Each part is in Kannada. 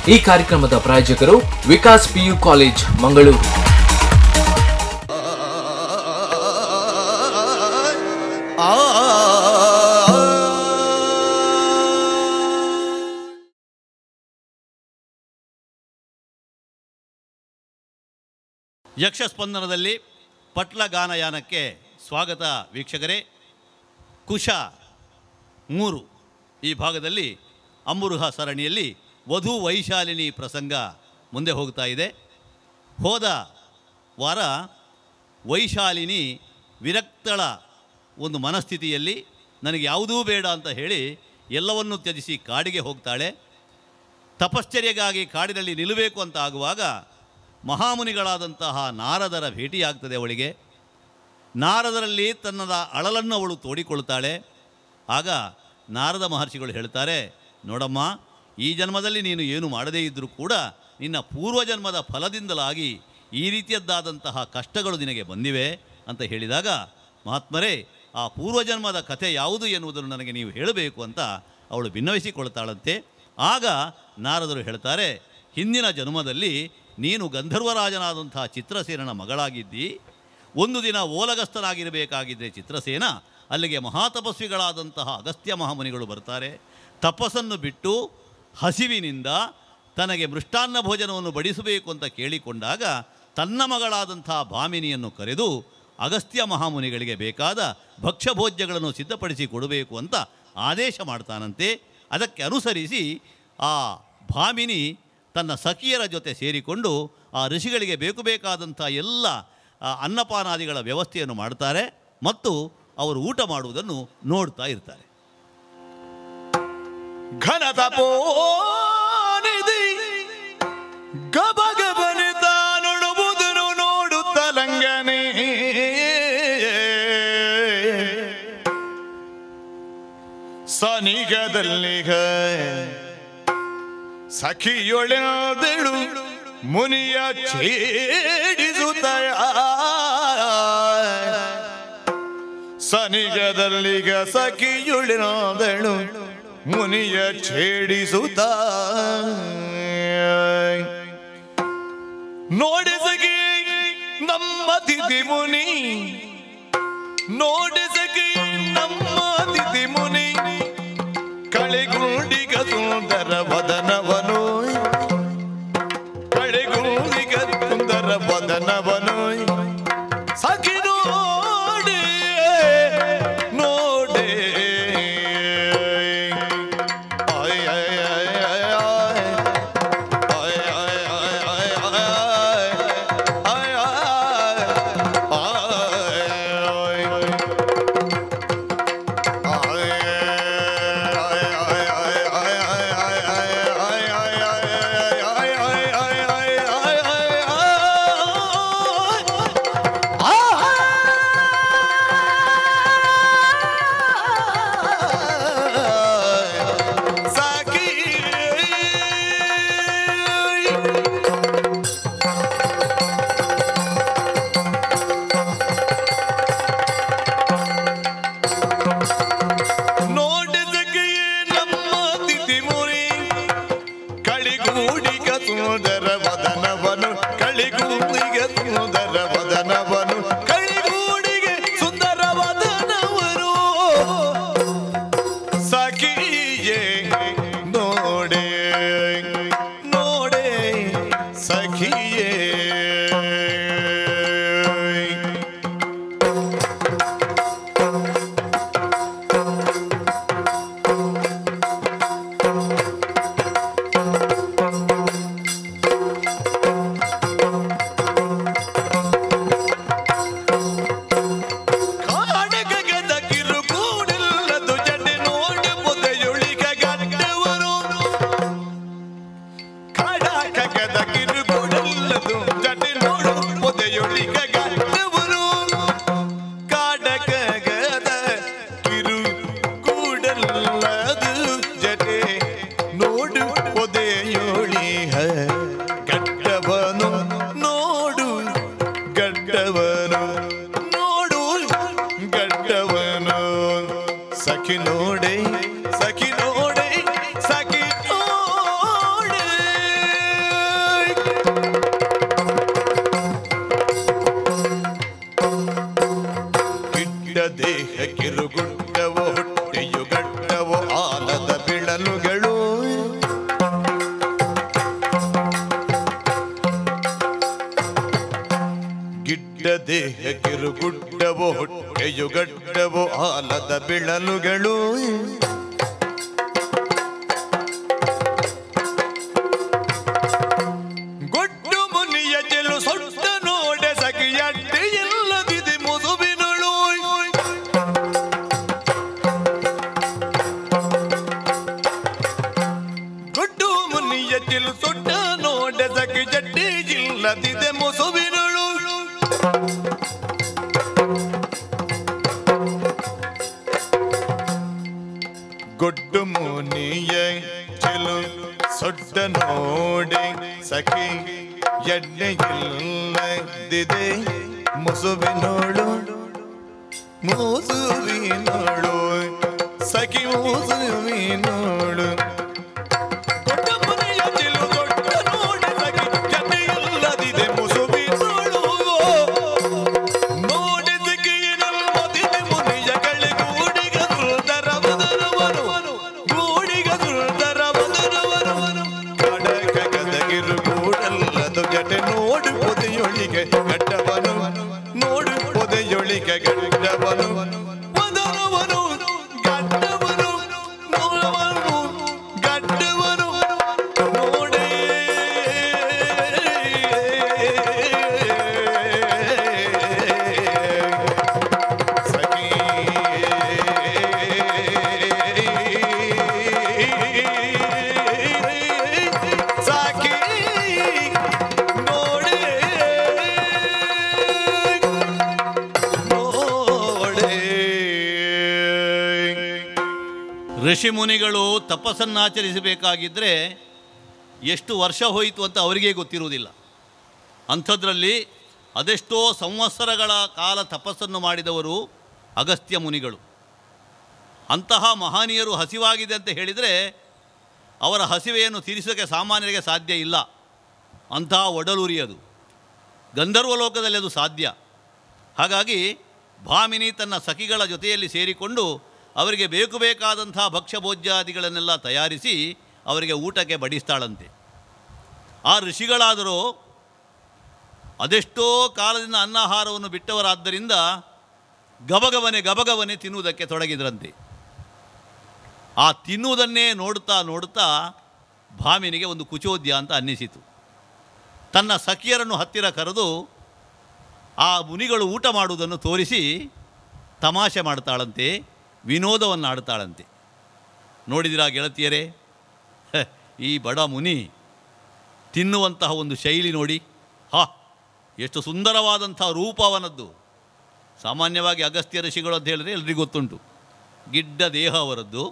ಈ ಕಾರ್ಯಕ್ರಮದ ಪ್ರಾಯೋಜಕರು ವಿಕಾಸ್ ಪಿಯು ಕಾಲೇಜ್ ಮಂಗಳೂರು ಯಕ್ಷಸ್ಪಂದನದಲ್ಲಿ ಪಟ್ಲ ಗಾನಯಾನಕ್ಕೆ ಸ್ವಾಗತ ವೀಕ್ಷಕರೇ ಕುಶ ಮೂರು ಈ ಭಾಗದಲ್ಲಿ ಅಮೃಹ ಸರಣಿಯಲ್ಲಿ ವಧು ವೈಶಾಲಿನಿ ಪ್ರಸಂಗ ಮುಂದೆ ಹೋಗ್ತಾ ಇದೆ ಹೋದ ವಾರ ವೈಶಾಲಿನಿ ವಿರಕ್ತಳ ಒಂದು ಮನಸ್ಥಿತಿಯಲ್ಲಿ ನನಗೆ ಯಾವುದೂ ಬೇಡ ಅಂತ ಹೇಳಿ ಎಲ್ಲವನ್ನೂ ತ್ಯಜಿಸಿ ಕಾಡಿಗೆ ಹೋಗ್ತಾಳೆ ತಪಶ್ಚರ್ಯೆಗಾಗಿ ಕಾಡಿನಲ್ಲಿ ನಿಲ್ಲಬೇಕು ಅಂತ ಆಗುವಾಗ ಮಹಾಮುನಿಗಳಾದಂತಹ ನಾರದರ ಭೇಟಿಯಾಗ್ತದೆ ಅವಳಿಗೆ ನಾರದರಲ್ಲಿ ತನ್ನದ ಅಳಲನ್ನು ಅವಳು ತೋಡಿಕೊಳ್ತಾಳೆ ಆಗ ನಾರದ ಮಹರ್ಷಿಗಳು ಹೇಳ್ತಾರೆ ನೋಡಮ್ಮ ಈ ಜನ್ಮದಲ್ಲಿ ನೀನು ಏನು ಮಾಡದೇ ಇದ್ದರೂ ಕೂಡ ನಿನ್ನ ಪೂರ್ವಜನ್ಮದ ಫಲದಿಂದಲಾಗಿ ಈ ರೀತಿಯದ್ದಾದಂತಹ ಕಷ್ಟಗಳು ನಿನಗೆ ಬಂದಿವೆ ಅಂತ ಹೇಳಿದಾಗ ಮಹಾತ್ಮರೇ ಆ ಪೂರ್ವಜನ್ಮದ ಕಥೆ ಯಾವುದು ಎನ್ನುವುದನ್ನು ನನಗೆ ನೀವು ಹೇಳಬೇಕು ಅಂತ ಅವಳು ಭಿನ್ನವಿಸಿಕೊಳ್ತಾಳಂತೆ ಆಗ ನಾರದರು ಹೇಳ್ತಾರೆ ಹಿಂದಿನ ಜನ್ಮದಲ್ಲಿ ನೀನು ಗಂಧರ್ವರಾಜನಾದಂತಹ ಚಿತ್ರಸೇನನ ಮಗಳಾಗಿದ್ದಿ ಒಂದು ದಿನ ಓಲಗಸ್ತನಾಗಿರಬೇಕಾಗಿದ್ದರೆ ಚಿತ್ರಸೇನ ಅಲ್ಲಿಗೆ ಮಹಾತಪಸ್ವಿಗಳಾದಂತಹ ಅಗಸ್ತ್ಯ ಮಹಾಮುನಿಗಳು ಬರ್ತಾರೆ ತಪಸ್ಸನ್ನು ಬಿಟ್ಟು ಹಸಿವಿನಿಂದ ತನಗೆ ಮೃಷ್ಟಾನ್ನ ಭೋಜನವನ್ನು ಬಡಿಸಬೇಕು ಅಂತ ಕೇಳಿಕೊಂಡಾಗ ತನ್ನ ಮಗಳಾದಂತಹ ಭಾಮಿನಿಯನ್ನು ಕರೆದು ಅಗಸ್ತ್ಯ ಮಹಾಮುನಿಗಳಿಗೆ ಬೇಕಾದ ಭಕ್ಷ್ಯಭೋಜ್ಯಗಳನ್ನು ಸಿದ್ಧಪಡಿಸಿ ಕೊಡಬೇಕು ಅಂತ ಆದೇಶ ಮಾಡ್ತಾನಂತೆ ಅದಕ್ಕೆ ಅನುಸರಿಸಿ ಆ ಭಾಮಿನಿ ತನ್ನ ಸಖಿಯರ ಜೊತೆ ಸೇರಿಕೊಂಡು ಆ ಋಷಿಗಳಿಗೆ ಬೇಕು ಬೇಕಾದಂಥ ಎಲ್ಲ ಆ, ಅನ್ನಪಾನಾದಿಗಳ ವ್ಯವಸ್ಥೆಯನ್ನು ಮಾಡ್ತಾರೆ ಮತ್ತು ಅವರು ಊಟ ಮಾಡುವುದನ್ನು ನೋಡ್ತಾ ಇರ್ತಾರೆ ಘನ ತಪೋನಿಧಿ ಗಬ ಗಬನೆ ತಾನುಡುವುದನ್ನು ನೋಡುತ್ತಲಂಗನೆ ಸನಿಗದಲ್ಲಿಗ ಸಖಿಯೊಳೆದಳು ಮುನಿಯ ಛೇಡಿಸುತ್ತಯ ಸನಿಗದಲ್ಲಿಗ ಸಖಿಯುಳಿನಾದಳು ಮುನಿಯ ಛೇಡಿಸುತ್ತ ನೋಡಿಸಗಿ ನಮ್ಮ ತಿಥಿ ಮುನಿ ನೋಡಿಸಗಿ ನಮ್ಮ ತಿಥಿ ಮುನಿ ಕಳೆಗುಂಡಿಗ ಸುಂದರ ವದನವನು ಕಳೆಗುಂಡಿಗ ಸುಂದರ ವದನವನು ಸಖಿ ನೋಡಿ ನೋಡಿ ಆಯ್ ಆಯ್ ಆಯ್ ಆಯ್ ಆಯ್. ಆಯ್ ಆಯ್ ಆಯ್ ಆಯ್ ಆಯ್. ಆಯ್ ಆಯ್ ಆಯ್. ನೋಡಿದಕ್ಕೆ ನಮ್ಮ ತಿಥಿ ಮುನಿ ಕಳಿಗೂಡಿಗ ಸುಂದರ ವದನವನು ಕಳಿಗೂಡಿಗ ಸುಂದರ ವದನವನು ಕಳಿಗೂಡಿಗೆ ಸುಂದರ ವದನವನು ಸಖಿಯೇ ನೋಡೆ ನೋಡೆ ಸಖಿಯೇ ಕಾಡಗದ ಕಿರುಕೂಡಿಲ್ಲದು ಜಡೆ ನೋಡಿ ಮುದೆಯುಳಿಗ ಗಡ್ಡವರು ಕಾಡಗದ ಕಿರುಕೂಡಿಲ್ಲದು ಜಡೆ ನೋಡು ಮುದೆಯುಳಿಗ ಗಡ್ಡವರು ಕಾಡಗದ ಕಿರುಕೂಡಲ್ಲದು ಜಡೆ ನೋಡು ಪೊದೆಯುಳಿಗ ಗಡ್ಡವನು ನೋಡು ಗಡ್ಡವನು ನೋಡು ಗಡ್ಡವನು ಸಖಿ ನೋಡೆ ಸಖಿ ನೋಡೆ ಸಖಿ ನೋಡೆ ದೇಹ ಕಿರುಗುಡ್ಡವೋ ಹೊಟ್ಟೆಯು ಗಡ್ಡವೋ ಆಲದ ಬಿಳಲುಗಳು ಗೊಡ್ಡು ಮುನಿಯ ಚೆಲು ಸೊಟ್ಟ ನೋಡೆ ಸಖಿಯಡ್ಡೆ ಇಲ್ಲದಿದೆ ಮುದುಬಿನಳು ಗೊಡ್ಡು ಮುನಿಯ ಚೆಲು ಸೊಟ್ಟ ನೋಡೆ ಸಖಿ ಜಡ್ಡೆ ಇಲ್ಲದಿದೆ ಮುಸುಬಿನಳು ಗೊಡ್ಡು ಮುನಿಯ ಚೆಲು ಸೊಡ್ಡ ನೋಡೆ ಸಖಿ ಎಣ್ಣೆ ಇಲ್ಲದಿದೆ ಮುಸುಬಿನೋಳು ಮುಸುವಿನೋಳು ಸಖಿ ಮುಸುವಿನೋಳು ದೊಡ್ಡ ಮನೆಯ ಚೆಲು ದೊಡ್ಡ ನೋಡೆ ಸಖಿ ಎಣ್ಣೆ ಇಲ್ಲದಿದೆ ಮುಸುಬಿನೋಳು ನೋಡಿ ಸಿಕ್ಕಿನಲ್ಮದಿದೆ ಮುನಿಯಗಳಿಗೆ ಗೂಡಿಗ ಸುಂದರ ಬದರವನು ಗೂಡಿಗ ಸುಂದರ ಬದರವನು ಕಡಕ ಗದಗಿರು ಗೂಡಲ್ಲದು ಜಟೆ ನೋಡು ಪೊದೆಯೊಳಿಗೆ ಗಡ್ಡವನು ನೋಡು ಪೊದೆಯೊಳಿಗೆ ಗಡ್ಡವನು ವದನವನು ಗಡ್ಡವನು ನೋಡವನು ಗಡ್ಡವನು ನೋಡೇ ಸಖಿ ಸಾಕಿ ನೋಡೆ ನೋಡೆ ಋಷಿ ಮುನಿಗಳು ತಪಸ್ಸನ್ನಾಚರಿಸಬೇಕಾಗಿದ್ದರೆ ಎಷ್ಟು ವರ್ಷ ಹೋಯಿತು ಅಂತ ಅವರಿಗೇ ಗೊತ್ತಿರುವುದಿಲ್ಲ ಅಂಥದ್ರಲ್ಲಿ ಅದೆಷ್ಟೋ ಸಂವತ್ಸರಗಳ ಕಾಲ ತಪಸ್ಸನ್ನು ಮಾಡಿದವರು ಅಗಸ್ತ್ಯ ಮುನಿಗಳು ಅಂತಹ ಮಹನೀಯರು ಹಸಿವಾಗಿದೆ ಅಂತ ಹೇಳಿದರೆ ಅವರ ಹಸಿವೆಯನ್ನು ತೀರಿಸೋಕ್ಕೆ ಸಾಮಾನ್ಯರಿಗೆ ಸಾಧ್ಯ ಇಲ್ಲ ಅಂತಹ ಒಡಲೂರಿ ಅದು ಗಂಧರ್ವ ಲೋಕದಲ್ಲಿ ಅದು ಸಾಧ್ಯ ಹಾಗಾಗಿ ಭಾಮಿನಿ ತನ್ನ ಸಖಿಗಳ ಜೊತೆಯಲ್ಲಿ ಸೇರಿಕೊಂಡು ಅವರಿಗೆ ಬೇಕು ಬೇಕಾದಂಥ ಭಕ್ಷ್ಯಭೋಜ್ಯಾದಿಗಳನ್ನೆಲ್ಲ ತಯಾರಿಸಿ ಅವರಿಗೆ ಊಟಕ್ಕೆ ಬಡಿಸ್ತಾಳಂತೆ ಆ ಋಷಿಗಳಾದರೂ ಅದೆಷ್ಟೋ ಕಾಲದಿಂದ ಅನ್ನಾಹಾರವನ್ನು ಬಿಟ್ಟವರಾದ್ದರಿಂದ ಗಬಗಬನೆ ಗಬಗಬನೆ ತಿನ್ನುವುದಕ್ಕೆ ತೊಡಗಿದ್ರಂತೆ ಆ ತಿನ್ನುವುದನ್ನೇ ನೋಡುತ್ತಾ ನೋಡುತ್ತಾ ಭಾಮಿನಿಗೆ ಒಂದು ಕುಚೋದ್ಯ ಅಂತ ಅನ್ನಿಸಿತು ತನ್ನ ಸಖಿಯರನ್ನು ಹತ್ತಿರ ಕರೆದು ಆ ಮುನಿಗಳು ಊಟ ಮಾಡುವುದನ್ನು ತೋರಿಸಿ ತಮಾಷೆ ಮಾಡ್ತಾಳಂತೆ ವಿನೋದವನ್ನು ಆಡ್ತಾಳಂತೆ ನೋಡಿದಿರಾ ಗೆಳತಿಯರೇ ಹ, ಈ ಬಡ ಮುನಿ ತಿನ್ನುವಂತಹ ಒಂದು ಶೈಲಿ ನೋಡಿ ಹಾ ಎಷ್ಟು ಸುಂದರವಾದಂಥ ರೂಪ ಅವನದ್ದು ಸಾಮಾನ್ಯವಾಗಿ ಅಗಸ್ತ್ಯ ಋಷಿಗಳು ಅಂತ ಹೇಳಿದ್ರೆ ಎಲ್ರಿಗೂ ಗೊತ್ತುಂಟು ಗಿಡ್ಡ ದೇಹ ಅವರದ್ದು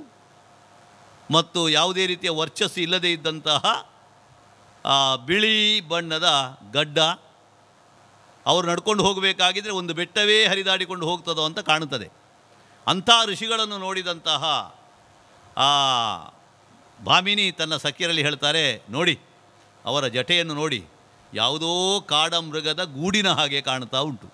ಮತ್ತು ಯಾವುದೇ ರೀತಿಯ ವರ್ಚಸ್ಸು ಇಲ್ಲದೇ ಇದ್ದಂತಹ ಆ, ಬಿಳಿ ಬಣ್ಣದ ಗಡ್ಡ ಅವರು ನಡ್ಕೊಂಡು ಹೋಗಬೇಕಾಗಿದ್ದರೆ ಒಂದು ಬೆಟ್ಟವೇ ಹರಿದಾಡಿಕೊಂಡು ಹೋಗ್ತದೋ ಅಂತ ಕಾಣುತ್ತದೆ ಅಂಥ ಋಷಿಗಳನ್ನು ನೋಡಿದಂತಹ ಆ ಭಾಮಿನಿ ತನ್ನ ಸಖಿಯರಲ್ಲಿ ಹೇಳ್ತಾರೆ ನೋಡಿ ಅವರ ಜಟೆಯನ್ನು ನೋಡಿ ಯಾವುದೋ ಕಾಡ ಮೃಗದ ಗೂಡಿನ ಹಾಗೆ ಕಾಣ್ತಾ ಉಂಟು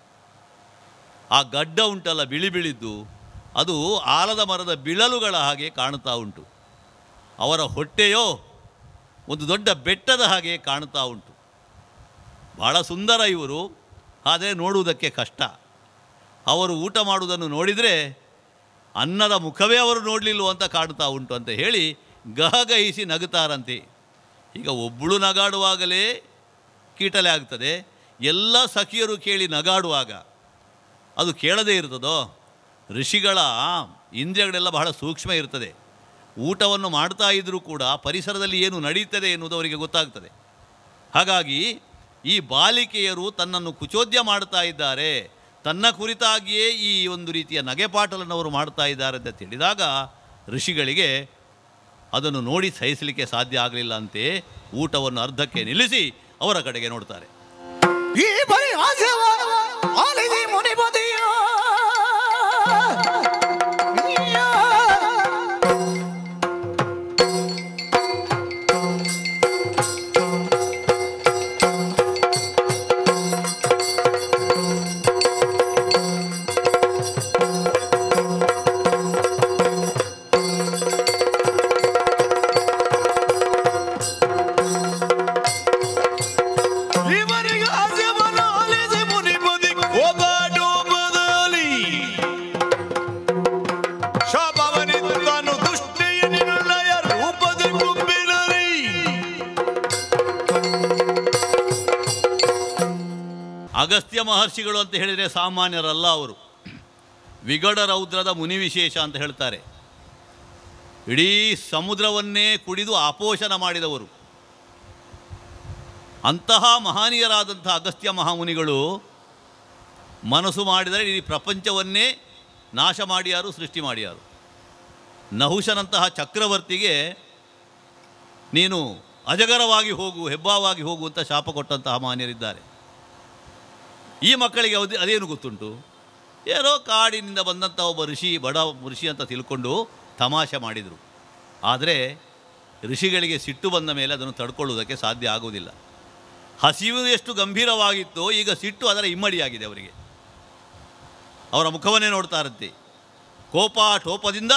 ಆ ಗಡ್ಡ ಉಂಟಲ್ಲ ಬಿಳಿ ಬಿಳಿದ್ದು ಅದು ಆಲದ ಮರದ ಬಿಳಲುಗಳ ಹಾಗೆ ಕಾಣ್ತಾ ಉಂಟು ಅವರ ಹೊಟ್ಟೆಯೋ ಒಂದು ದೊಡ್ಡ ಬೆಟ್ಟದ ಹಾಗೆ ಕಾಣ್ತಾ ಉಂಟು ಭಾಳ ಸುಂದರ ಇವರು ಆದರೆ ನೋಡುವುದಕ್ಕೆ ಕಷ್ಟ ಅವರು ಊಟ ಮಾಡುವುದನ್ನು ನೋಡಿದರೆ ಅನ್ನದ ಮುಖವೇ ಅವರು ನೋಡಲಿಲ್ವ ಅಂತ ಕಾಣ್ತಾ ಉಂಟು ಅಂತ ಹೇಳಿ ಗಹಗಹಿಸಿ ನಗುತ್ತಾರಂತೆ ಈಗ ಒಬ್ಬಳು ನಗಾಡುವಾಗಲೇ ಕೀಟಲೆ ಆಗ್ತದೆ ಎಲ್ಲ ಸಖಿಯರು ಕೇಳಿ ನಗಾಡುವಾಗ ಅದು ಕೇಳದೇ ಇರ್ತದೋ ಋಷಿಗಳ ಇಂದ್ರಿಯಗಳೆಲ್ಲ ಬಹಳ ಸೂಕ್ಷ್ಮ ಇರ್ತದೆ ಊಟವನ್ನು ಮಾಡ್ತಾ ಇದ್ದರೂ ಕೂಡ ಪರಿಸರದಲ್ಲಿ ಏನು ನಡೀತದೆ ಎನ್ನುವುದು ಅವರಿಗೆ ಗೊತ್ತಾಗ್ತದೆ ಹಾಗಾಗಿ ಈ ಬಾಲಿಕೆಯರು ತನ್ನನ್ನು ಕುಚೋದ್ಯ ಮಾಡ್ತಾ ಇದ್ದಾರೆ ತನ್ನ ಕುರಿತಾಗಿಯೇ ಈ ಒಂದು ರೀತಿಯ ನಗೆಪಾಟಲನ್ನು ಅವರು ಮಾಡ್ತಾ ಇದ್ದಾರೆ ಅಂತ ತಿಳಿದಾಗ ಋಷಿಗಳಿಗೆ ಅದನ್ನು ನೋಡಿ ಸಹಿಸಲಿಕ್ಕೆ ಸಾಧ್ಯ ಆಗಲಿಲ್ಲ ಅಂತೆ ಊಟವನ್ನು ಅರ್ಧಕ್ಕೆ ನಿಲ್ಲಿಸಿ ಅವರ ಕಡೆಗೆ ನೋಡ್ತಾರೆ ಈ ಪರಿಹಾಸವ ಆಲಿಸಿ ಮುನಿಪತಿಯ ಇವರಿಗೆ ಹಾಸ್ಯವನ್ನ ಆಲಿಸಿ ಮುನಿಪತಿ ಕೋಪ ಅಗಸ್ತ್ಯ ಮಹರ್ಷಿಗಳು ಅಂತ ಹೇಳಿದರೆ ಸಾಮಾನ್ಯರಲ್ಲ ಅವರು ವಿಗಡ ರೌದ್ರದ ಮುನಿ ವಿಶೇಷ ಅಂತ ಹೇಳ್ತಾರೆ ಇಡೀ ಸಮುದ್ರವನ್ನೇ ಕುಡಿದು ಆಪೋಷಣ ಮಾಡಿದವರು ಅಂತಹ ಮಹನೀಯರಾದಂಥ ಅಗಸ್ತ್ಯ ಮಹಾಮುನಿಗಳು ಮನಸ್ಸು ಮಾಡಿದರೆ ಇಡೀ ಪ್ರಪಂಚವನ್ನೇ ನಾಶ ಮಾಡಿಯಾರು ಸೃಷ್ಟಿ ಮಾಡಿಯಾರು ನಹುಶನಂತಹ ಚಕ್ರವರ್ತಿಗೆ ನೀನು ಅಜಗರವಾಗಿ ಹೋಗು ಹೆಬ್ಬಾವಾಗಿ ಹೋಗು ಅಂತ ಶಾಪ ಕೊಟ್ಟಂತಹ ಮಾನ್ಯರಿದ್ದಾರೆ ಈ ಮಕ್ಕಳಿಗೆ ಅದೇ ಅದೇನು ಗೊತ್ತುಂಟು ಏನೋ ಕಾಡಿನಿಂದ ಬಂದಂಥ ಒಬ್ಬ ಋಷಿ ಬಡ ಋಷಿ ಅಂತ ತಿಳ್ಕೊಂಡು ತಮಾಷೆ ಮಾಡಿದರು ಆದರೆ ಋಷಿಗಳಿಗೆ ಸಿಟ್ಟು ಬಂದ ಮೇಲೆ ಅದನ್ನು ತಡ್ಕೊಳ್ಳುವುದಕ್ಕೆ ಸಾಧ್ಯ ಆಗುವುದಿಲ್ಲ ಹಸಿವು ಎಷ್ಟು ಗಂಭೀರವಾಗಿತ್ತೋ ಈಗ ಸಿಟ್ಟು ಅದರ ಇಮ್ಮಡಿಯಾಗಿದೆ ಅವರಿಗೆ ಅವರ ಮುಖವನ್ನೇ ನೋಡ್ತಾ ಇರುತ್ತೆ ಕೋಪ ಟೋಪದಿಂದ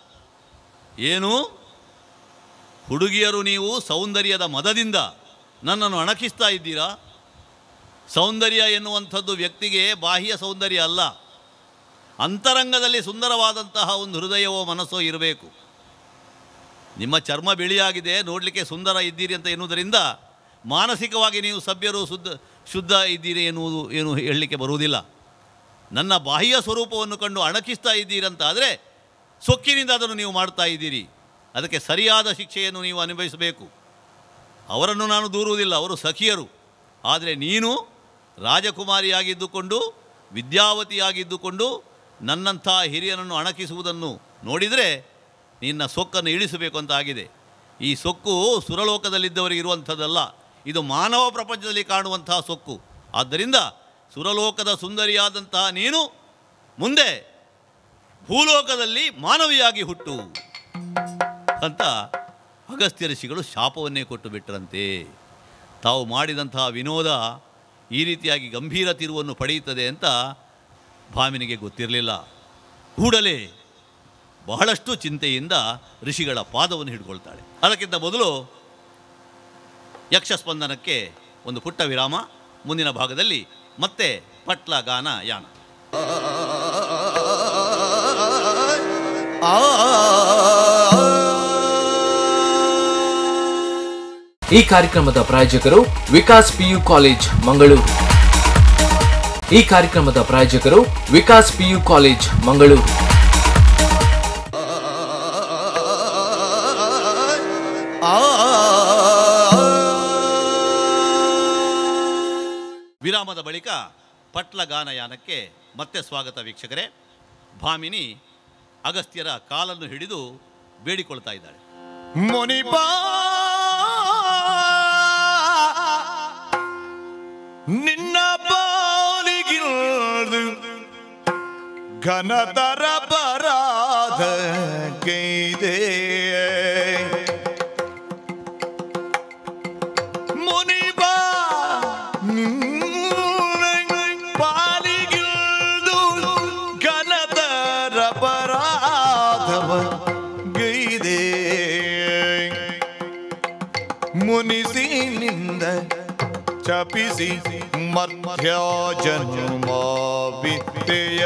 ಏನು ಹುಡುಗಿಯರು ನೀವು ಸೌಂದರ್ಯದ ಮದದಿಂದ ನನ್ನನ್ನು ಅಣಕಿಸ್ತಾ ಇದ್ದೀರಾ ಸೌಂದರ್ಯ ಎನ್ನುವಂಥದ್ದು ವ್ಯಕ್ತಿಗೆ ಬಾಹ್ಯ ಸೌಂದರ್ಯ ಅಲ್ಲ ಅಂತರಂಗದಲ್ಲಿ ಸುಂದರವಾದಂತಹ ಒಂದು ಹೃದಯವೋ ಮನಸ್ಸೋ ಇರಬೇಕು ನಿಮ್ಮ ಚರ್ಮ ಬಿಳಿಯಾಗಿದೆ ನೋಡಲಿಕ್ಕೆ ಸುಂದರ ಇದ್ದೀರಿ ಅಂತ ಎನ್ನುವುದರಿಂದ ಮಾನಸಿಕವಾಗಿ ನೀವು ಸಭ್ಯರು ಶುದ್ಧ ಶುದ್ಧ ಇದ್ದೀರಿ ಎನ್ನುವುದು ಏನು ಹೇಳಲಿಕ್ಕೆ ಬರುವುದಿಲ್ಲ ನನ್ನ ಬಾಹ್ಯ ಸ್ವರೂಪವನ್ನು ಕಂಡು ಅಣಕಿಸ್ತಾ ಇದ್ದೀರಂತ ಆದರೆ ಸೊಕ್ಕಿನಿಂದ ಅದನ್ನು ನೀವು ಮಾಡ್ತಾ ಇದ್ದೀರಿ ಅದಕ್ಕೆ ಸರಿಯಾದ ಶಿಕ್ಷೆಯನ್ನು ನೀವು ಅನುಭವಿಸಬೇಕು ಅವರನ್ನು ನಾನು ದೂರುವುದಿಲ್ಲ ಅವರು ಸಖಿಯರು ಆದರೆ ನೀನು ರಾಜಕುಮಾರಿಯಾಗಿದ್ದುಕೊಂಡು ವಿದ್ಯಾವತಿಯಾಗಿದ್ದುಕೊಂಡು ನನ್ನಂಥ ಹಿರಿಯನನ್ನು ಅಣಕಿಸುವುದನ್ನು ನೋಡಿದರೆ ನಿನ್ನ ಸೊಕ್ಕನ್ನು ಇಳಿಸಬೇಕು ಅಂತ ಆಗಿದೆ ಈ ಸೊಕ್ಕು ಸುರಲೋಕದಲ್ಲಿದ್ದವರಿಗೆ ಇರುವಂಥದ್ದಲ್ಲ ಇದು ಮಾನವ ಪ್ರಪಂಚದಲ್ಲಿ ಕಾಣುವಂತಹ ಸೊಕ್ಕು ಆದ್ದರಿಂದ ಸುರಲೋಕದ ಸುಂದರಿಯಾದಂತಹ ನೀನು ಮುಂದೆ ಭೂಲೋಕದಲ್ಲಿ ಮಾನವಿಯಾಗಿ ಹುಟ್ಟು ಅಂತ ಅಗಸ್ತ್ಯ ಋಷಿಗಳು ಶಾಪವನ್ನೇ ಕೊಟ್ಟು ಬಿಟ್ಟರಂತೆ ತಾವು ಮಾಡಿದಂತಹ ವಿನೋದ ಈ ರೀತಿಯಾಗಿ ಗಂಭೀರ ತಿರುವನ್ನು ಪಡೆಯುತ್ತದೆ ಅಂತ ಭಾಮಿನಿಗೆ ಗೊತ್ತಿರಲಿಲ್ಲ ಕೂಡಲೇ ಬಹಳಷ್ಟು ಚಿಂತೆಯಿಂದ ಋಷಿಗಳ ಪಾದವನ್ನು ಹಿಡ್ಕೊಳ್ತಾಳೆ ಅದಕ್ಕಿಂತ ಮೊದಲು ಯಕ್ಷಸ್ಪಂದನಕ್ಕೆ ಒಂದು ಪುಟ್ಟ ವಿರಾಮ ಮುಂದಿನ ಭಾಗದಲ್ಲಿ ಮತ್ತೆ ಪಟ್ಲ ಗಾನ ಯಾನ ಈ ಕಾರ್ಯಕ್ರಮದ ಪ್ರಾಯೋಜಕರು ವಿಕಾಸ್ ಪಿಯು ಕಾಲೇಜ್ ಮಂಗಳೂರು ಈ ಕಾರ್ಯಕ್ರಮದ ಪ್ರಾಯೋಜಕರು ವಿಕಾಸ್ ಪಿಯು ಕಾಲೇಜ್ ಮಂಗಳೂರು ವಿರಾಮದ ಬಳಿಕ ಪಟ್ಲ ಗಾನಯಾನಕ್ಕೆ ಮತ್ತೆ ಸ್ವಾಗತ ವೀಕ್ಷಕರೇ ಭಾಮಿನಿ ಅಗಸ್ತ್ಯರ ಕಾಲನ್ನು ಹಿಡಿದು ಬೇಡಿಕೊಳ್ತಾ ಇದ್ದಾಳೆ ಮುನಿಪ ನಿನ್ನ ಪಾಲಿಗಿಲ್ದು ಘನತರ ಪರಾಧ ಕೈದೆ ಮುನಿಪ ನಿನ್ನ ಪಾಲಿಗಿಲ್ದು ಘನತರ ಪರಾಧವ ಗೈದೆ ಮುನಿಸಿನಿಂದ ಚಪಿಸಿ ಮಧ್ಯ ಜನ್ಮ ವಿದ್ಯೆಯ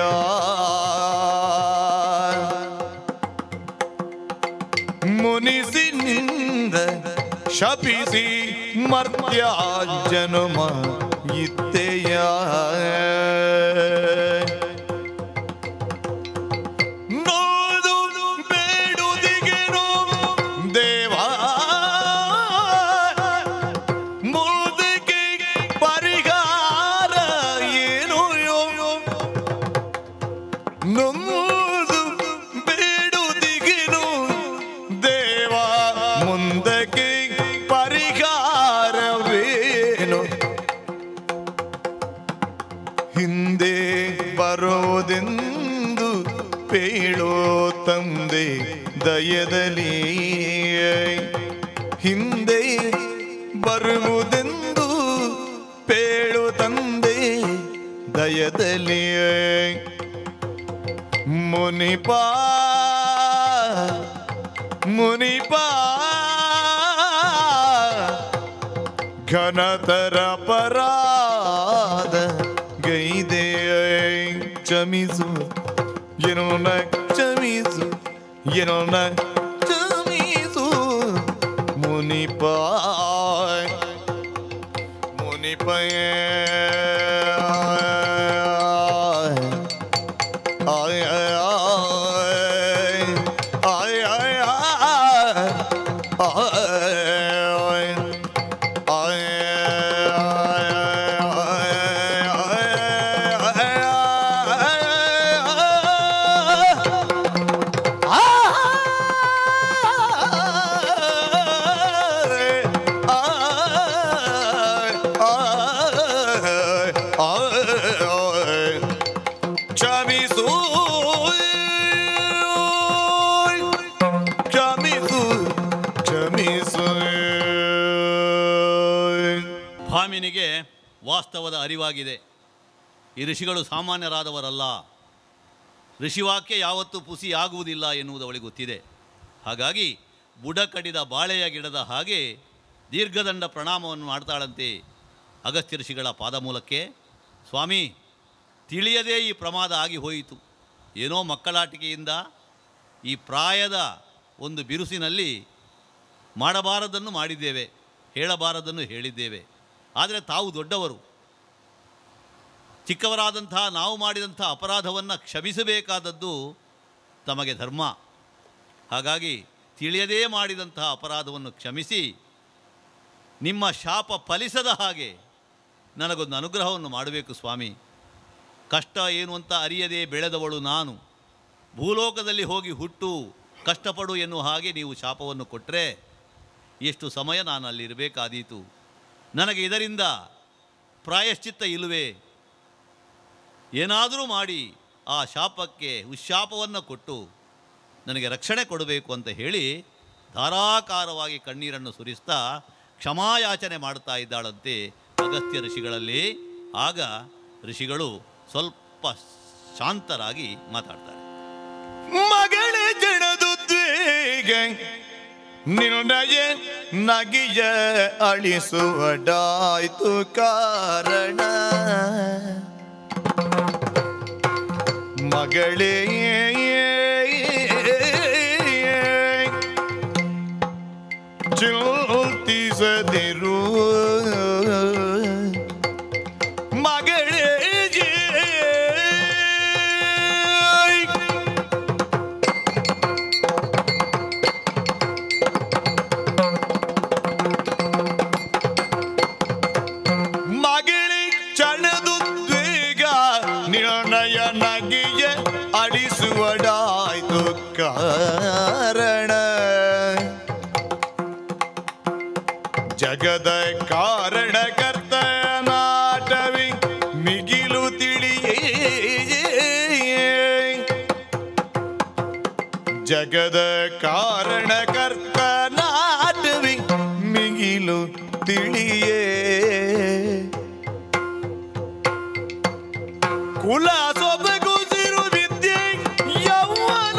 ಮುನಿಸಿನಿಂದ ಶಪಿಸಿ ಮರ್ತ್ಯ ಜನ್ಮ ಇತ್ತೆಯ ನೋಡು ಬೇಡುದಿಗೆನು ದೇವಾ ಮುದುಕೆ ಪರಿಹಾರ ಏನು ನೊಂದು ಬೇಡುದಿಗೆನು ದೇವಾ ಮುಂದಕ್ಕೆ ಪರಿಹಾರವೇನು ಹಿಂದೆ ಬರೋದೆಂದು ಪೇಳೋ ತಂದೆ ದಯದಲ್ಲಿ ಹಿಂದೆ ಬರುವುದೆಂದು ಪೇಳು ತಂದೆ ದಯದಲ್ಲಿ ಮುನಿಪ ಮುನಿಪ ಘನತರ ಪರಾದ ಗೈದೆ ಕ್ಷಮಿಸು ಏನೋ ನ ಕ್ಷಮಿಸು ಏನೋ ನ ಕ್ಷಮಿಸು ಮುನಿಪ ಮುನಿಪ ಭಾಮಿನಿಗೆ ವಾಸ್ತವದ ಅರಿವಾಗಿದೆ ಈ ಋಷಿಗಳು ಸಾಮಾನ್ಯರಾದವರಲ್ಲ ಋಷಿವಾಕ್ಯ ಯಾವತ್ತೂ ಪುಸಿ ಆಗುವುದಿಲ್ಲ ಎನ್ನುವುದು ಅವಳಿಗೆ ಗೊತ್ತಿದೆ ಹಾಗಾಗಿ ಬುಡ ಕಡಿದ ಬಾಳೆಯ ಗಿಡದ ಹಾಗೆ ದೀರ್ಘದಂಡ ಪ್ರಣಾಮವನ್ನು ಮಾಡ್ತಾಳಂತೆ ಅಗಸ್ತ್ಯ ಋಷಿಗಳ ಪಾದಮೂಲಕ್ಕೆ ಸ್ವಾಮಿ ತಿಳಿಯದೇ ಈ ಪ್ರಮಾದ ಆಗಿ ಹೋಯಿತು ಏನೋ ಮಕ್ಕಳಾಟಿಕೆಯಿಂದ ಈ ಪ್ರಾಯದ ಒಂದು ಬಿರುಸಿನಲ್ಲಿ ಮಾಡಬಾರದನ್ನು ಮಾಡಿದ್ದೇವೆ ಹೇಳಬಾರದನ್ನು ಹೇಳಿದ್ದೇವೆ ಆದರೆ ತಾವು ದೊಡ್ಡವರು ಚಿಕ್ಕವರಾದಂತಹ ನಾವು ಮಾಡಿದಂಥ ಅಪರಾಧವನ್ನು ಕ್ಷಮಿಸಬೇಕಾದದ್ದು ತಮಗೆ ಧರ್ಮ ಹಾಗಾಗಿ ತಿಳಿಯದೇ ಮಾಡಿದಂತಹ ಅಪರಾಧವನ್ನು ಕ್ಷಮಿಸಿ ನಿಮ್ಮ ಶಾಪ ಫಲಿಸದ ಹಾಗೆ ನನಗೊಂದು ಅನುಗ್ರಹವನ್ನು ಮಾಡಬೇಕು ಸ್ವಾಮಿ ಕಷ್ಟ ಏನು ಅಂತ ಅರಿಯದೇ ಬೆಳೆದವಳು ನಾನು ಭೂಲೋಕದಲ್ಲಿ ಹೋಗಿ ಹುಟ್ಟು ಕಷ್ಟಪಡು ಎನ್ನುವ ಹಾಗೆ ನೀವು ಶಾಪವನ್ನು ಕೊಟ್ಟರೆ ಎಷ್ಟು ಸಮಯ ನಾನು ಅಲ್ಲಿರಬೇಕಾದೀತು ನನಗೆ ಇದರಿಂದ ಪ್ರಾಯಶ್ಚಿತ್ತ ಇಲ್ಲವೇ ಏನಾದರೂ ಮಾಡಿ ಆ ಶಾಪಕ್ಕೆ ಉಶಾಪವನ್ನು ಕೊಟ್ಟು ನನಗೆ ರಕ್ಷಣೆ ಕೊಡಬೇಕು ಅಂತ ಹೇಳಿ ಧಾರಾಕಾರವಾಗಿ ಕಣ್ಣೀರನ್ನು ಸುರಿಸ್ತಾ ಕ್ಷಮಾಯಾಚನೆ ಮಾಡ್ತಾ ಇದ್ದಾಳಂತೆ ಅಗಸ್ತ್ಯ ಋಷಿಗಳಲ್ಲಿ ಆಗ ಋಷಿಗಳು ಸ್ವಲ್ಪ ಶಾಂತರಾಗಿ ಮಾತಾಡ್ತಾರೆ ಮಗಳೇ ಜಡದು ದ್ವೇಗ ನಿರ್ಣಯ ನಗಿಯ ಅಳಿಸುವಡಾಯ್ತು ಕಾರಣ ಮಗಳೇ ಚಿಂತಿಸದಿರು ಮಗಳೇ ಮಗಳಿ ಚಣದು ದ್ವೇಗ ನಿರ್ಣಯ ನಗಿಯ ಅಡಿಸುವಡಾಯ್ತು ಕಾರಣ ಜಗದ ಕಾರಣಕರ್ತ ನಾಟವಿ ಮಿಗಿಲು ತಿಳಿಯೇ ಜಗದ ಕಾರಣಕರ್ತ ನಾಟವಿ ಮಿಗಿಲು ತಿಳಿಯೇ ಕುಲ ಸೊಬಗುಸಿರು ವಿದ್ಯೆ ಯೌವನ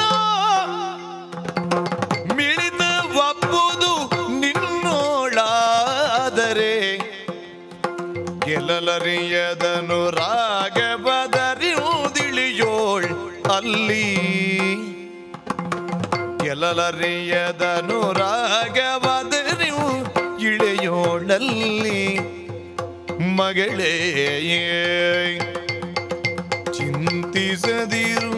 ಮಿಳಿತ ಒಪ್ಪುದು ನಿನ್ನೋಳಾದರೆ ಗೆಲ್ಲಲರಿಯದನು ರಾಗ ಬದರಿಯುವುದಿಳಿಯೋಳ್ ಅಲ್ಲಿ ಗೆಲ್ಲಲರಿಯದನು ರಾಗ ಬದರಿಯು ಇಳೆಯೋಳಲ್ಲಿ ಮಗಳೇ ಚಿಂತಿಸದಿರು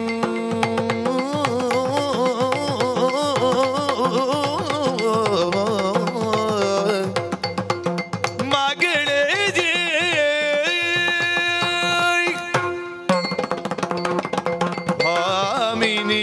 ಮಗಳೇ ಭಾಮಿನಿ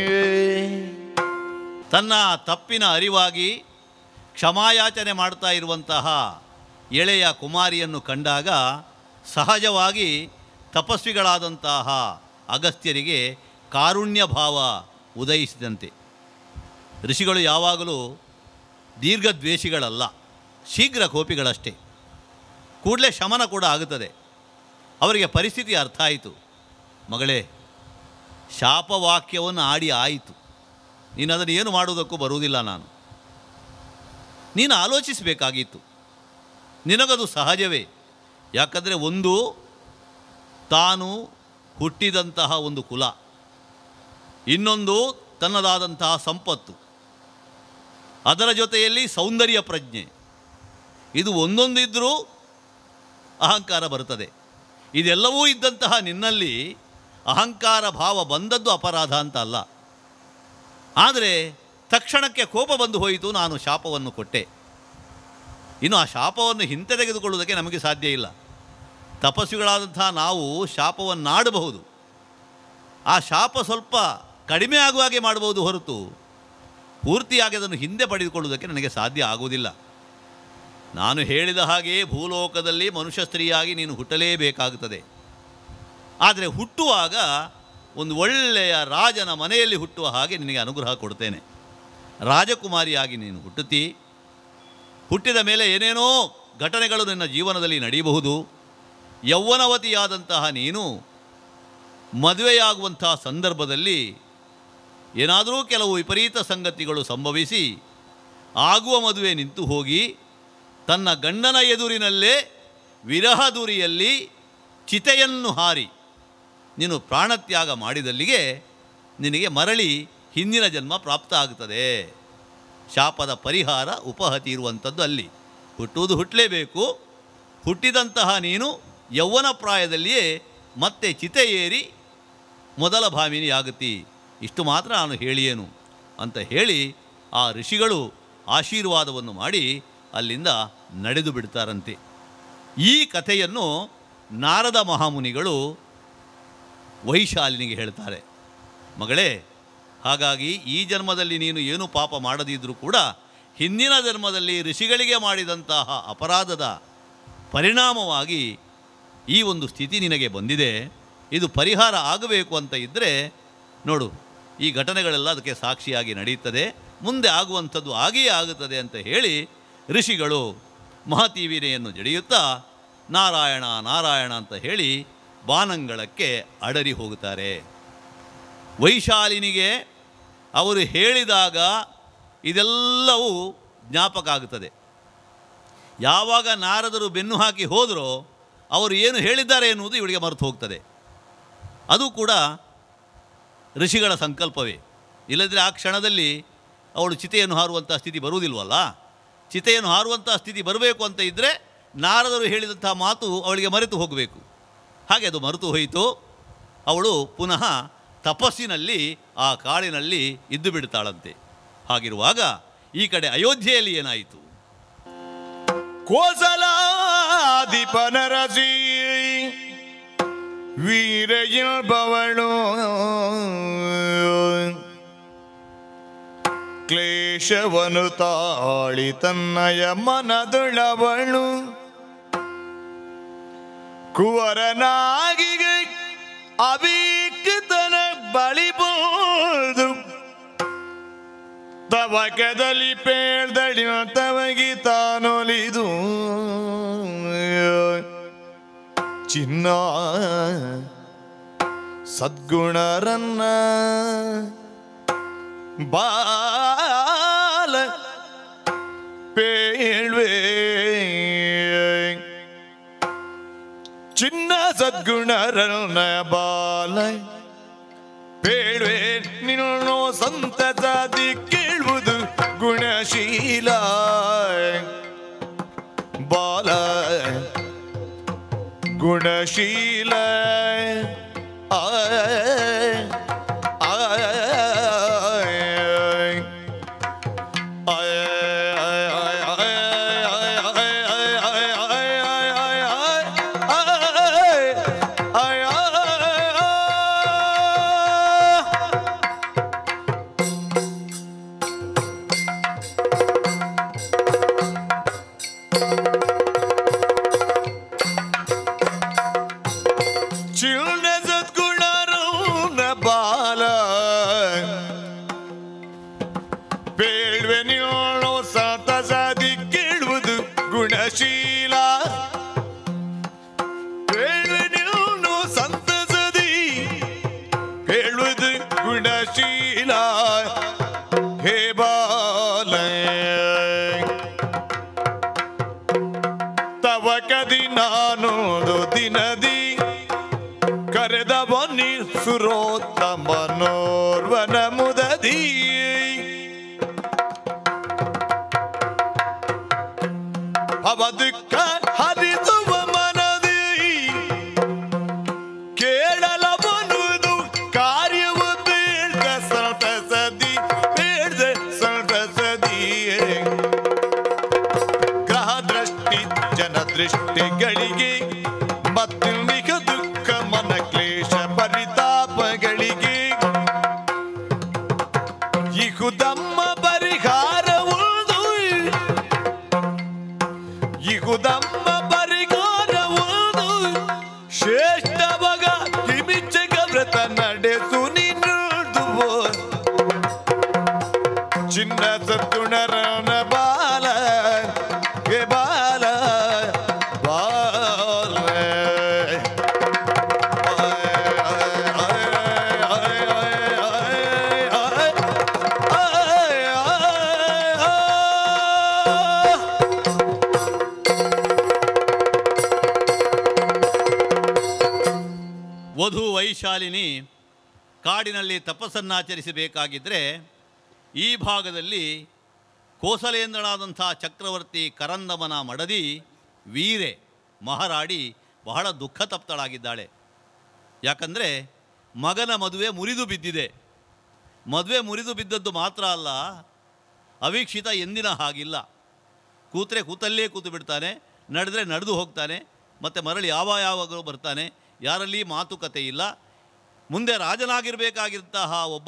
ತನ್ನ ತಪ್ಪಿನ ಅರಿವಾಗಿ ಕ್ಷಮಾಯಾಚನೆ ಮಾಡ್ತಾ ಇರುವಂತಹ ಎಳೆಯ ಕುಮಾರಿಯನ್ನು ಕಂಡಾಗ ಸಹಜವಾಗಿ ತಪಸ್ವಿಗಳಾದಂತಹ ಅಗಸ್ತ್ಯರಿಗೆ ಕಾರುಣ್ಯ ಭಾವ ಉದಯಿಸಿದಂತೆ ಋಷಿಗಳು ಯಾವಾಗಲೂ ದೀರ್ಘದ್ವೇಷಿಗಳಲ್ಲ ಶೀಘ್ರ ಕೋಪಿಗಳಷ್ಟೇ ಕೂಡಲೇ ಶಮನ ಕೂಡ ಆಗುತ್ತದೆ ಅವರಿಗೆ ಪರಿಸ್ಥಿತಿ ಅರ್ಥ ಆಯಿತು ಮಗಳೇ ಶಾಪವಾಕ್ಯವನ್ನು ಆಡಿ ಆಯಿತು ನೀನು ಅದನ್ನು ಏನು ಮಾಡುವುದಕ್ಕೂ ಬರುವುದಿಲ್ಲ ನಾನು ನೀನು ಆಲೋಚಿಸಬೇಕಾಗಿತ್ತು ನಿನಗದು ಸಹಜವೇ ಯಾಕಂದರೆ ಒಂದು ತಾನು ಹುಟ್ಟಿದಂತಹ ಒಂದು ಕುಲ ಇನ್ನೊಂದು ತನ್ನದಾದಂತಹ ಸಂಪತ್ತು ಅದರ ಜೊತೆಯಲ್ಲಿ ಸೌಂದರ್ಯ ಪ್ರಜ್ಞೆ ಇದು ಒಂದೊಂದಿದ್ದರೂ ಅಹಂಕಾರ ಬರುತ್ತದೆ ಇದೆಲ್ಲವೂ ಇದ್ದಂತಹ ನಿನ್ನಲ್ಲಿ ಅಹಂಕಾರ ಭಾವ ಬಂದದ್ದು ಅಪರಾಧ ಅಂತ ಅಲ್ಲ ಆದರೆ ತಕ್ಷಣಕ್ಕೆ ಕೋಪ ಬಂದು ಹೋಯಿತು ನಾನು ಶಾಪವನ್ನು ಕೊಟ್ಟೆ ಇನ್ನು ಆ ಶಾಪವನ್ನು ಹಿಂತೆಗೆದುಕೊಳ್ಳುವುದಕ್ಕೆ ನಮಗೆ ಸಾಧ್ಯ ಇಲ್ಲ ತಪಸ್ವಿಗಳಾದಂತಹ ನಾವು ಶಾಪವನ್ನಾಡಬಹುದು ಆ ಶಾಪ ಸ್ವಲ್ಪ ಕಡಿಮೆ ಆಗುವ ಹಾಗೆ ಮಾಡಬಹುದು ಹೊರತು ಪೂರ್ತಿಯಾಗಿ ಅದನ್ನು ಹಿಂದೆ ಪಡೆದುಕೊಳ್ಳುವುದಕ್ಕೆ ನನಗೆ ಸಾಧ್ಯ ಆಗುವುದಿಲ್ಲ ನಾನು ಹೇಳಿದ ಹಾಗೆ ಭೂಲೋಕದಲ್ಲಿ ಮನುಷ್ಯ ಸ್ತ್ರೀಯಾಗಿ ನೀನು ಹುಟ್ಟಲೇಬೇಕಾಗುತ್ತದೆ ಆದರೆ ಹುಟ್ಟುವಾಗ ಒಂದು ಒಳ್ಳೆಯ ರಾಜನ ಮನೆಯಲ್ಲಿ ಹುಟ್ಟುವ ಹಾಗೆ ನಿನಗೆ ಅನುಗ್ರಹ ಕೊಡ್ತೇನೆ ರಾಜಕುಮಾರಿಯಾಗಿ ನೀನು ಹುಟ್ಟುತ್ತಿ ಹುಟ್ಟಿದ ಮೇಲೆ ಏನೇನೋ ಘಟನೆಗಳು ನಿನ್ನ ಜೀವನದಲ್ಲಿ ನಡೆಯಬಹುದು ಯೌವನವತಿಯಾದಂತಹ ನೀನು ಮದುವೆಯಾಗುವಂತಹ ಸಂದರ್ಭದಲ್ಲಿ ಏನಾದರೂ ಕೆಲವು ವಿಪರೀತ ಸಂಗತಿಗಳು ಸಂಭವಿಸಿ ಆಗುವ ಮದುವೆ ನಿಂತು ಹೋಗಿ ತನ್ನ ಗಂಡನ ಎದುರಿನಲ್ಲೇ ವಿರಹದುರಿಯಲ್ಲಿ ಚಿತೆಯನ್ನು ಹಾರಿ ನೀನು ಪ್ರಾಣತ್ಯಾಗ ಮಾಡಿದಲ್ಲಿಗೆ ನಿನಗೆ ಮರಳಿ ಹಿಂದಿನ ಜನ್ಮ ಪ್ರಾಪ್ತ ಆಗುತ್ತದೆ ಶಾಪದ ಪರಿಹಾರ ಉಪಹತಿ ಇರುವಂಥದ್ದು ಅಲ್ಲಿ ಹುಟ್ಟುವುದು ಹುಟ್ಟಲೇಬೇಕು ಹುಟ್ಟಿದಂತಹ ನೀನು ಯೌವನ ಪ್ರಾಯದಲ್ಲಿಯೇ ಮತ್ತೆ ಚಿತೆ ಏರಿ ಮೊದಲ ಭಾಮಿನಿ ಆಗುತ್ತಿ ಇಷ್ಟು ಮಾತ್ರ ನಾನು ಹೇಳಿಯೇನು ಅಂತ ಹೇಳಿ ಆ ಋಷಿಗಳು ಆಶೀರ್ವಾದವನ್ನು ಮಾಡಿ ಅಲ್ಲಿಂದ ನಡೆದು ಬಿಡ್ತಾರಂತೆ ಈ ಕಥೆಯನ್ನು ನಾರದ ಮಹಾಮುನಿಗಳು ವೈಶಾಲಿನಿಗೆ ಹೇಳ್ತಾರೆ ಮಗಳೇ ಹಾಗಾಗಿ ಈ ಜನ್ಮದಲ್ಲಿ ನೀನು ಏನು ಪಾಪ ಮಾಡದಿದ್ದರೂ ಕೂಡ ಹಿಂದಿನ ಜನ್ಮದಲ್ಲಿ ಋಷಿಗಳಿಗೆ ಮಾಡಿದಂತಹ ಅಪರಾಧದ ಪರಿಣಾಮವಾಗಿ ಈ ಒಂದು ಸ್ಥಿತಿ ನಿನಗೆ ಬಂದಿದೆ ಇದು ಪರಿಹಾರ ಆಗಬೇಕು ಅಂತ ಇದ್ದರೆ ನೋಡು ಈ ಘಟನೆಗಳೆಲ್ಲ ಅದಕ್ಕೆ ಸಾಕ್ಷಿಯಾಗಿ ನಡೆಯುತ್ತದೆ ಮುಂದೆ ಆಗುವಂಥದ್ದು ಆಗಿಯೇ ಆಗುತ್ತದೆ ಅಂತ ಹೇಳಿ ಋಷಿಗಳು ಮಹತಿ ವೀರೆಯನ್ನು ಜಡಿಯುತ್ತಾ ನಾರಾಯಣ ನಾರಾಯಣ ಅಂತ ಹೇಳಿ ಬಾನಂಗಳಕ್ಕೆ ಅಡರಿ ಹೋಗುತ್ತಾರೆ ವೈಶಾಲಿನಿಗೆ ಅವರು ಹೇಳಿದಾಗ ಇದೆಲ್ಲವೂ ಜ್ಞಾಪಕ ಆಗುತ್ತದೆ ಯಾವಾಗ ನಾರದರು ಬೆನ್ನು ಹಾಕಿ ಹೋದರೋ ಅವರು ಏನು ಹೇಳಿದ್ದಾರೆ ಎನ್ನುವುದು ಇವಳಿಗೆ ಮರೆತು ಹೋಗ್ತದೆ ಅದು ಕೂಡ ಋಷಿಗಳ ಸಂಕಲ್ಪವೇ ಇಲ್ಲದ್ರೆ ಆ ಕ್ಷಣದಲ್ಲಿ ಅವಳು ಚಿತೆಯನ್ನು ಹಾರುವಂಥ ಸ್ಥಿತಿ ಬರುವುದಿಲ್ವಲ್ಲ ಚಿತೆಯನ್ನು ಹಾರುವಂಥ ಸ್ಥಿತಿ ಬರಬೇಕು ಅಂತ ಇದ್ದರೆ ನಾರದರು ಹೇಳಿದಂಥ ಮಾತು ಅವಳಿಗೆ ಮರೆತು ಹೋಗಬೇಕು ಹಾಗೆ ಅದು ಮರೆತು ಹೋಯಿತು ಅವಳು ಪುನಃ ತಪಸ್ಸಿನಲ್ಲಿ ಆ ಕಾಡಿನಲ್ಲಿ ಇದ್ದು ಬಿಡ್ತಾಳಂತೆ ಹಾಗಿರುವಾಗ ಈ ಕಡೆ ಅಯೋಧ್ಯೆಯಲ್ಲಿ ಏನಾಯಿತು ಕೋಸಲಾಧಿಪನರಸಿ ವೀರಯಿಲ್ಬವಳು ಕ್ಲೇಶವನು ತಾಳಿ ತನ್ನಯ ಮನದುಳವಳು ಕುವರನಾಗಿ ಅಭಿಕತನ ಬಳಿಬೋದು ತವಕದಲ್ಲಿ ಪೇಳ್ದಡಿ ತವಗಿ ತಾನೊಲಿದು ಚಿನ್ನ ಸದ್ಗುಣರನ್ನ ಬಾಲ ಪೇಳ್ವೆ ಚಿನ್ನ ಸದ್ಗುಣರನ್ನ ಬಾಲ ಪೇಳುವೆ ನಿನ್ನೋ ಸಂತತಾದಿ ಕೇಳುವುದು ಗುಣಶೀಲ ಬಾಲ ಗುಣಶೀಲ ಆಯ್, ಆಯ್, ಆಯ್, ಚಿಲ್ನ ಸದ್ಗುಣರೌನ ಬಾಲ ಬೇಡ್ವೆ ನೀಳೋ ಸಂತಸದಿ ಕೇಳುವುದು ಗುಣಶೀಲ ಬೇಡ್ವೆ ನೀನು ಸಂತಸದಿ ಹೇಳುವುದು ಗುಣಶೀಲ ಹೇ ಬಾಲ ತವ ಕದಿ ನಾನು ದಿನದಿ ಕರೆದ ಬನ್ನಿ ಸುರೋತ್ತಮನೋರ್ವನ ಮುದದಿ ಅವ ದುಃಖ ಹರಿಸುವ ಮನದಿ ಕೇಳಲ ಬನುವುದು ಕಾರ್ಯವು ಬೇಡ್ದ ಸಂತಸದಿ ಬೇಡ್ದ ಸಂತಸದಿ ಗ್ರಹ ದೃಷ್ಟಿ ಜನ ದೃಷ್ಟಿಗಳಿಗೆ ಮತ್ತಿಲ್ಲಿಗ ದುಃಖ ಮನ ಕ್ಲೇಶ ಪರಿತಾಪಗಳಿಗೆ ಇಹುದಮ್ಮ ಪರಿಹಾರವುದು ಇಹುದಮ್ಮ ಪರಿಹಾರವುದು ಶ್ರೇಷ್ಠವಾಗ ಕಿಮಿಚ್ಚಗ ವ್ರತ ನಡೆಸು ನೀನು ಚಿನ್ನ ಸದ್ಗುಣರನ ಬಾಲ ಹೇ ಬಾಲ ವಧು ವೈಶಾಲಿನಿ ಕಾಡಿನಲ್ಲಿ ತಪಸ್ಸನ್ನಾಚರಿಸಬೇಕಾಗಿದ್ದರೆ ಈ ಭಾಗದಲ್ಲಿ ಕೋಸಲೇಂದ್ರನಾದಂಥ ಚಕ್ರವರ್ತಿ ಕರಂದಮನ ಮಡದಿ ವೀರೆ ಮಹಾರಾಡಿ ಬಹಳ ದುಃಖ ತಪ್ತಳಾಗಿದ್ದಾಳೆ ಯಾಕಂದರೆ ಮಗನ ಮದುವೆ ಮುರಿದು ಬಿದ್ದಿದೆ ಮದುವೆ ಮುರಿದು ಬಿದ್ದದ್ದು ಮಾತ್ರ ಅಲ್ಲ ಅವೀಕ್ಷಿತ ಎಂದಿನ ಹಾಗಿಲ್ಲ ಕೂತ್ರೆ ಕೂತಲ್ಲೇ ಕೂತು ಬಿಡ್ತಾನೆ ನಡೆದ್ರೆ ನಡೆದು ಹೋಗ್ತಾನೆ ಮತ್ತು ಮರಳಿ ಯಾವ ಯಾವಾಗಲೂ ಬರ್ತಾನೆ ಯಾರಲ್ಲಿ ಮಾತುಕತೆ ಇಲ್ಲ ಮುಂದೆ ರಾಜನಾಗಿರಬೇಕಾಗಿರುವಂತಹ ಒಬ್ಬ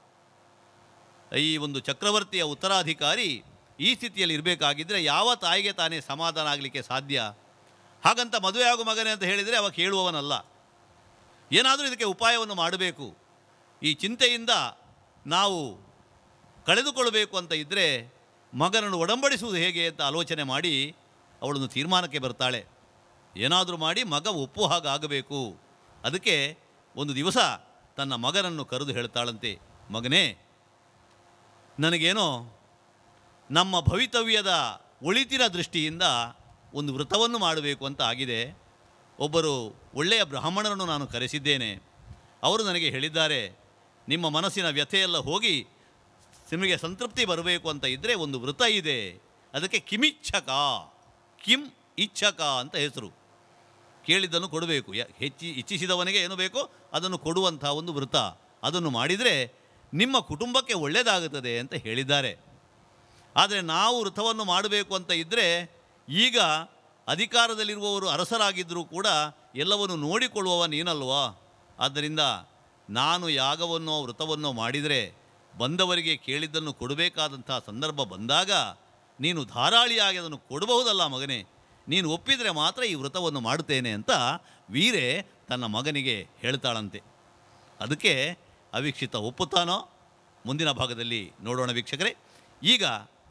ಈ ಒಂದು ಚಕ್ರವರ್ತಿಯ ಉತ್ತರಾಧಿಕಾರಿ ಈ ಸ್ಥಿತಿಯಲ್ಲಿ ಇರಬೇಕಾಗಿದ್ದರೆ ಯಾವ ತಾಯಿಗೆ ತಾನೇ ಸಮಾಧಾನ ಆಗಲಿಕ್ಕೆ ಸಾಧ್ಯ ಹಾಗಂತ ಮದುವೆ ಆಗೋ ಮಗನೇ ಅಂತ ಹೇಳಿದರೆ ಅವ ಕೇಳುವವನಲ್ಲ ಏನಾದರೂ ಇದಕ್ಕೆ ಉಪಾಯವನ್ನು ಮಾಡಬೇಕು ಈ ಚಿಂತೆಯಿಂದ ನಾವು ಕಳೆದುಕೊಳ್ಳಬೇಕು ಅಂತ ಇದ್ದರೆ ಮಗನನ್ನು ಒಡಂಬಡಿಸುವುದು ಹೇಗೆ ಅಂತ ಆಲೋಚನೆ ಮಾಡಿ ಅವಳನ್ನು ತೀರ್ಮಾನಕ್ಕೆ ಬರ್ತಾಳೆ ಏನಾದರೂ ಮಾಡಿ ಮಗ ಒಪ್ಪು ಹಾಗಾಗಬೇಕು ಅದಕ್ಕೆ ಒಂದು ದಿವಸ ತನ್ನ ಮಗನನ್ನು ಕರೆದು ಹೇಳ್ತಾಳಂತೆ ಮಗನೇ ನನಗೇನೋ ನಮ್ಮ ಭವಿತವ್ಯದ ಒಳಿತಿನ ದೃಷ್ಟಿಯಿಂದ ಒಂದು ವ್ರತವನ್ನು ಮಾಡಬೇಕು ಅಂತ ಆಗಿದೆ ಒಬ್ಬರು ಒಳ್ಳೆಯ ಬ್ರಾಹ್ಮಣರನ್ನು ನಾನು ಕರೆಸಿದ್ದೇನೆ ಅವರು ನನಗೆ ಹೇಳಿದ್ದಾರೆ ನಿಮ್ಮ ಮನಸ್ಸಿನ ವ್ಯಥೆಯೆಲ್ಲ ಹೋಗಿ ನಿಮಗೆ ಸಂತೃಪ್ತಿ ಬರಬೇಕು ಅಂತ ಇದ್ದರೆ ಒಂದು ವ್ರತ ಇದೆ ಅದಕ್ಕೆ ಕಿಮಿಚ್ಛಕ ಕಿಂ ಇಚ್ಛಕ ಅಂತ ಹೆಸರು ಕೇಳಿದ್ದನ್ನು ಕೊಡಬೇಕು ಯ- ಹೆಚ್ಚಿ ಇಚ್ಛಿಸಿದವನಿಗೆ ಏನು ಬೇಕೋ ಅದನ್ನು ಕೊಡುವಂಥ ಒಂದು ವ್ರತ ಅದನ್ನು ಮಾಡಿದರೆ ನಿಮ್ಮ ಕುಟುಂಬಕ್ಕೆ ಒಳ್ಳೆಯದಾಗುತ್ತದೆ ಅಂತ ಹೇಳಿದ್ದಾರೆ ಆದರೆ ನಾವು ವೃತವನ್ನು ಮಾಡಬೇಕು ಅಂತ ಇದ್ದರೆ ಈಗ ಅಧಿಕಾರದಲ್ಲಿರುವವರು ಅರಸರಾಗಿದ್ದರೂ ಕೂಡ ಎಲ್ಲವನ್ನು ನೋಡಿಕೊಳ್ಳುವವ ನೀನಲ್ವಾ ಆದ್ದರಿಂದ ನಾನು ಯಾಗವನ್ನೋ ವೃತವನ್ನೋ ಮಾಡಿದರೆ ಬಂದವರಿಗೆ ಕೇಳಿದ್ದನ್ನು ಕೊಡಬೇಕಾದಂಥ ಸಂದರ್ಭ ಬಂದಾಗ ನೀನು ಧಾರಾಳಿಯಾಗಿ ಅದನ್ನು ಕೊಡಬಹುದಲ್ಲ ಮಗನೇ ನೀನು ಒಪ್ಪಿದರೆ ಮಾತ್ರ ಈ ವ್ರತವನ್ನು ಮಾಡುತ್ತೇನೆ ಅಂತ ವೀರೆ ತನ್ನ ಮಗನಿಗೆ ಹೇಳ್ತಾಳಂತೆ ಅದಕ್ಕೆ ಅವೀಕ್ಷಿತ ಒಪ್ಪುತ್ತಾನೋ ಮುಂದಿನ ಭಾಗದಲ್ಲಿ ನೋಡೋಣ ವೀಕ್ಷಕರೇ ಈಗ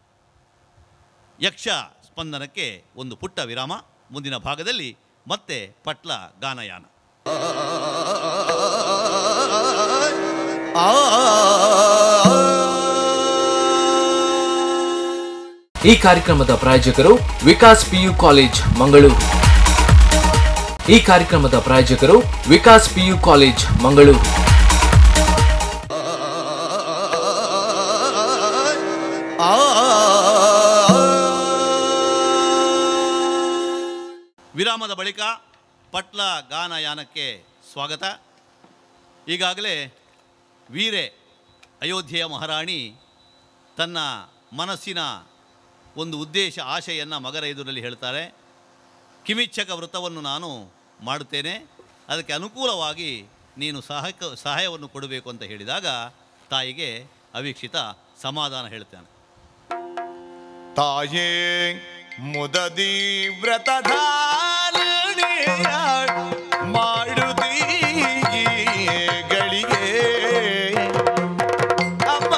ಯಕ್ಷ ಸ್ಪಂದನಕ್ಕೆ ಒಂದು ಪುಟ್ಟ ವಿರಾಮ ಮುಂದಿನ ಭಾಗದಲ್ಲಿ ಮತ್ತೆ ಪಟ್ಲ ಗಾನಯಾನ ಈ ಕಾರ್ಯಕ್ರಮದ ಪ್ರಾಯೋಜಕರು ವಿಕಾಸ್ ಪಿಯು ಕಾಲೇಜ್ ಮಂಗಳೂರು ಈ ಕಾರ್ಯಕ್ರಮದ ಪ್ರಾಯೋಜಕರು ವಿಕಾಸ್ ಪಿಯು ಕಾಲೇಜ್ ಮಂಗಳೂರು ವಿರಾಮದ ಬಳಿಕ ಪಟ್ಲ ಗಾನಯಾನಕ್ಕೆ ಸ್ವಾಗತ ಈಗಾಗಲೇ ವೀರೆ ಅಯೋಧ್ಯೆಯ ಮಹಾರಾಣಿ ತನ್ನ ಮನಸ್ಸಿನ ಒಂದು ಉದ್ದೇಶ ಆಶೆಯನ್ನು ಮಗರ ಎದುರಲ್ಲಿ ಹೇಳ್ತಾರೆ ಕಿಮಿಚ್ಛಕ ವೃತ್ತವನ್ನು ನಾನು ಮಾಡುತ್ತೇನೆ ಅದಕ್ಕೆ ಅನುಕೂಲವಾಗಿ ನೀನು ಸಹಾಯಕ ಸಹಾಯವನ್ನು ಕೊಡಬೇಕು ಅಂತ ಹೇಳಿದಾಗ ತಾಯಿಗೆ ಅವೀಕ್ಷಿತ ಸಮಾಧಾನ ಹೇಳ್ತಾನೆ ತಾಯೇ ಮುದದಿ ವ್ರತಧಾರಣೆಯ ಮಾಡುತ್ತೀಗಳಿಗೆ ಅಮ್ಮ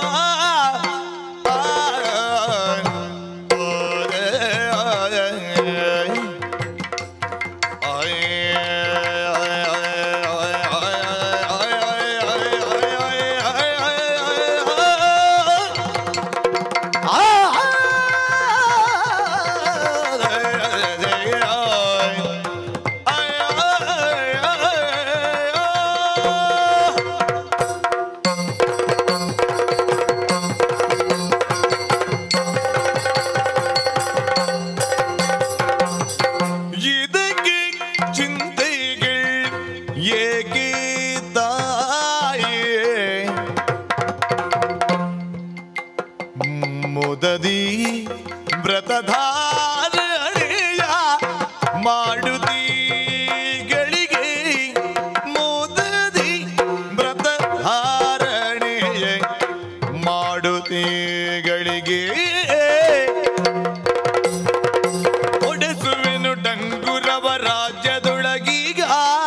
ಇದಕ್ಕೆ ಚಿಂತೆಗಳು ಏಕೆ ತಾಯೇ ಮುದದಿ ವ್ರತಧಾರಣೆಯ ಮಾಡುತ್ತೀಗಳಿಗೆ ಮುದದಿ ವ್ರತಧಾರಣೆಯ ಮಾಡುತ್ತೀಗಳಿಗೆ ಒಡೆಸುವೆನು ಡಂಗುರವ ರಾಜ್ಯದೊಳಗೀಗ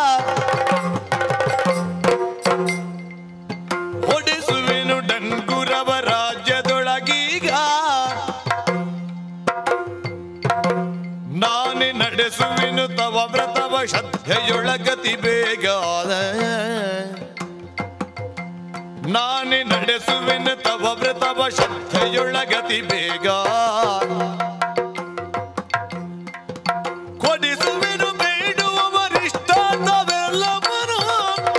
ಹೊಡೆಸುವೆನು ಡಂಗುರವ ರಾಜ್ಯದೊಳಗೀಗ ನಾನೇ ನಡೆಸುವೆನು ತವ ವ್ರತವ ಶ್ರದ್ಧೆಯೊಳಗತಿ ಬೇಗ ನಾನೇ ನಡೆಸುವೆನು ತವ ವ್ರತವ ಶ್ರದ್ಧೆಯೊಳಗತಿ ಬೇಗ ಕೊಡಿಸುವೆನು ಬೇಡುವವರಿಷ್ಟಾರ್ಥವೆಲ್ಲವನು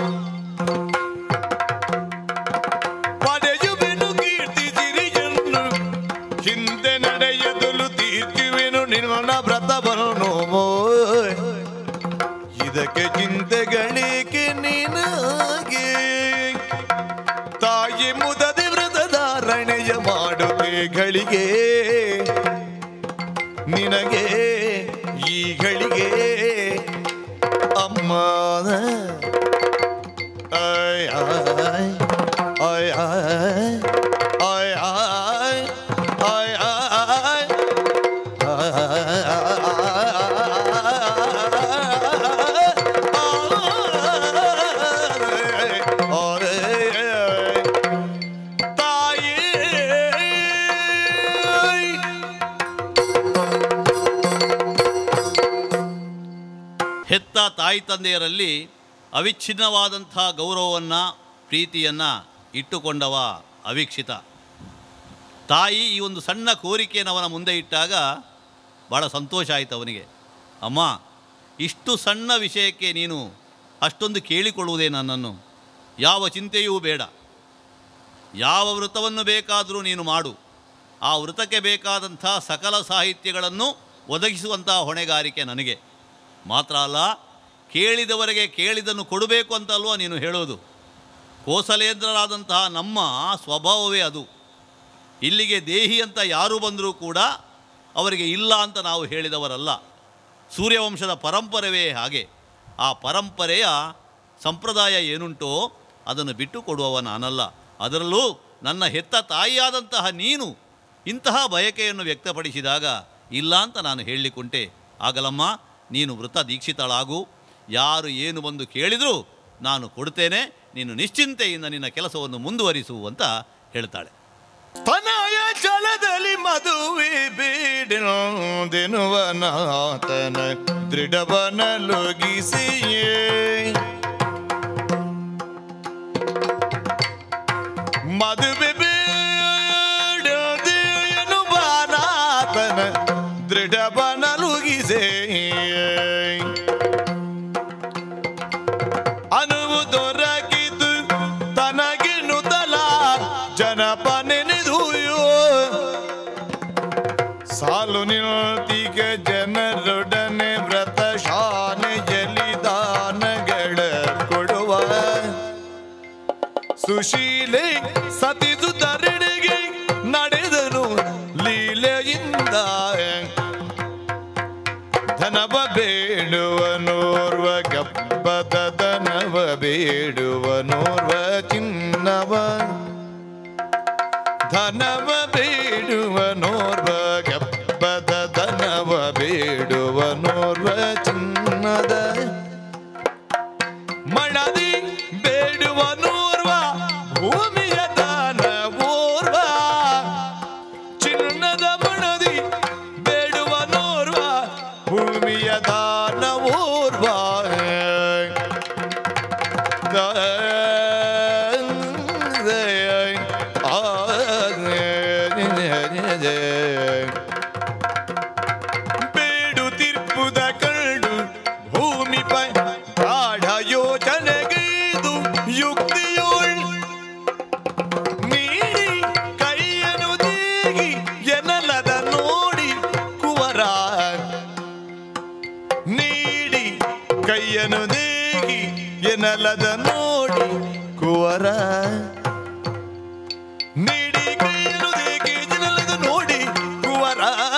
ಇದಕ್ಕೆ ಚಿಂತೆಗಳಿಗೆ ನಿನಗೆ ತಾಯಿ ಮುದದಿ ವ್ರತಧಾರಣೆಯ ಮಾಡುತ್ತೆಗಳಿಗೆ ನಿನಗೆ ಈಗಳಿಗೆ ಅಮ್ಮ ಆಯ್ ಆಯ್ ಆಯ್ ಆಯ್ ಆಯ್ ಆಯ್ ಆಯ್ ತಾಯಿ ಹೆತ್ತ ತಾಯಿ ತಂದೆಯರಲ್ಲಿ ಅವಿಚ್ಛಿನ್ನವಾದಂಥ ಗೌರವವನ್ನು ಪ್ರೀತಿಯನ್ನು ಇಟ್ಟುಕೊಂಡವ ಅವೀಕ್ಷಿತ ತಾಯಿ ಈ ಒಂದು ಸಣ್ಣ ಕೋರಿಕೆಯನ್ನು ಅವನ ಮುಂದೆ ಇಟ್ಟಾಗ ಭಾಳ ಸಂತೋಷ ಆಯಿತು ಅವನಿಗೆ ಅಮ್ಮ ಇಷ್ಟು ಸಣ್ಣ ವಿಷಯಕ್ಕೆ ನೀನು ಅಷ್ಟೊಂದು ಕೇಳಿಕೊಳ್ಳುವುದೇ ನನ್ನನ್ನು ಯಾವ ಚಿಂತೆಯೂ ಬೇಡ ಯಾವ ವೃತವನ್ನು ಬೇಕಾದರೂ ನೀನು ಮಾಡು ಆ ವೃತಕ್ಕೆ ಬೇಕಾದಂಥ ಸಕಲ ಸಾಹಿತ್ಯಗಳನ್ನು ಒದಗಿಸುವಂಥ ಹೊಣೆಗಾರಿಕೆ ನನಗೆ ಮಾತ್ರ ಅಲ್ಲ ಕೇಳಿದವರೆಗೆ ಕೇಳಿದನ್ನು ಕೊಡಬೇಕು ಅಂತ ಅಲ್ವಾ ನೀನು ಹೇಳೋದು ಕೋಸಲೇಂದ್ರರಾದಂತಹ ನಮ್ಮ ಸ್ವಭಾವವೇ ಅದು ಇಲ್ಲಿಗೆ ದೇಹಿ ಅಂತ ಯಾರು ಬಂದರೂ ಕೂಡ ಅವರಿಗೆ ಇಲ್ಲ ಅಂತ ನಾವು ಹೇಳಿದವರಲ್ಲ ಸೂರ್ಯವಂಶದ ಪರಂಪರೆವೇ ಹಾಗೆ ಆ ಪರಂಪರೆಯ ಸಂಪ್ರದಾಯ ಏನುಂಟೋ ಅದನ್ನು ಬಿಟ್ಟು ಕೊಡುವವ ನಾನಲ್ಲ ಅದರಲ್ಲೂ ನನ್ನ ಹೆತ್ತ ತಾಯಿಯಾದಂತಹ ನೀನು ಇಂತಹ ಬಯಕೆಯನ್ನು ವ್ಯಕ್ತಪಡಿಸಿದಾಗ ಇಲ್ಲ ಅಂತ ನಾನು ಹೇಳಲಿಕ್ಕುಂಟೆ ಆಗಲಮ್ಮ ನೀನು ವೃತ ದೀಕ್ಷಿತಳಾಗು ಯಾರು ಏನು ಬಂದು ಕೇಳಿದರೂ ನಾನು ಕೊಡ್ತೇನೆ ನೀನು ನಿಶ್ಚಿಂತೆಯಿಂದ ನಿನ್ನ ಕೆಲಸವನ್ನು ಮುಂದುವರಿಸು ಅಂತ ಹೇಳ್ತಾಳೆ ತನಯ ಜಲದಲ್ಲಿ ಮದುವೆ ಬೇಡೆನುವನಾತನ ದೃಢವನಲೊಗಿಸಿಯೇ ಮದುವೆ ಬೇಡದೆ ಎನ್ನುವನಾತನ ದೃಢವನಲುಗಿಸೇ ಅನುವು ದೊರಕಿತು ತನಗೆ ನುತಲ ಜನಪ ನೆನೆದುಯೋ ಸಾಲು ನಿಲ್ತಿಗ ಜನರೊಡನೆ ವ್ರತ ಶಾನೆ ಜಲಿದಾನಗಳ ಕೊಡುವ ಸುಶೀಲೆ ಸತಿದು ತರಡೆಗೆ ನಡೆದನು ಲೀಲೆಯಿಂದ ಧನವ ಬೇಡುವನೋರ್ವ ಗಬ್ಬದ ಧನವ ಬೇಡುವನೋರ್ವ ಚಿನ್ನವ ಧನವ ಬೇಡುವನೋರ್ವ ಗಬ್ಬದ ಧನವ ಬೇಡುವನೋರ್ವ ಚಿನ್ನದ ಮಣದಿ ಬೇಡುವನೋರ್ವ ಭೂಮಿಯ ದಾನವೋರ್ವ ಚಿನ್ನದ ಮಣದಿ ಬೇಡುವನೋರ್ವ ಭೂಮಿಯ ದಾನವೋರ್ವ ಬೇಡು ತಿರ್ಪುದ ಕಂಡು ಭೂಮಿ ಪೈ ಗಾಢ ಯೋಚನೆಗೈದು ಯುಕ್ತಿಯೋಳ್ ನೀಡಿ ಕೈಯನ್ನು ದೇಗಿ ಎನ್ನಲದ ನೋಡಿ ಕುವರ ನೀಡಿ ಕೈಯನ್ನು ದೇಗಿ ಎನ್ನಲದ ನೋಡಿ ಕುವರ ನೀಡಿ ಕೈಯನ್ನು ದೇಗಿ ಎನ್ನಲದ ನೋಡಿ ಕುವರ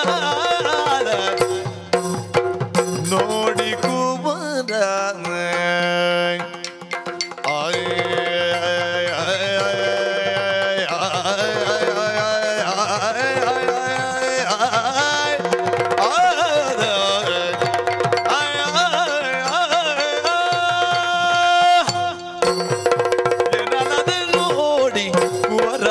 ನೋಡಿ ಕುವರ ನೋಡಿ ಕುವರ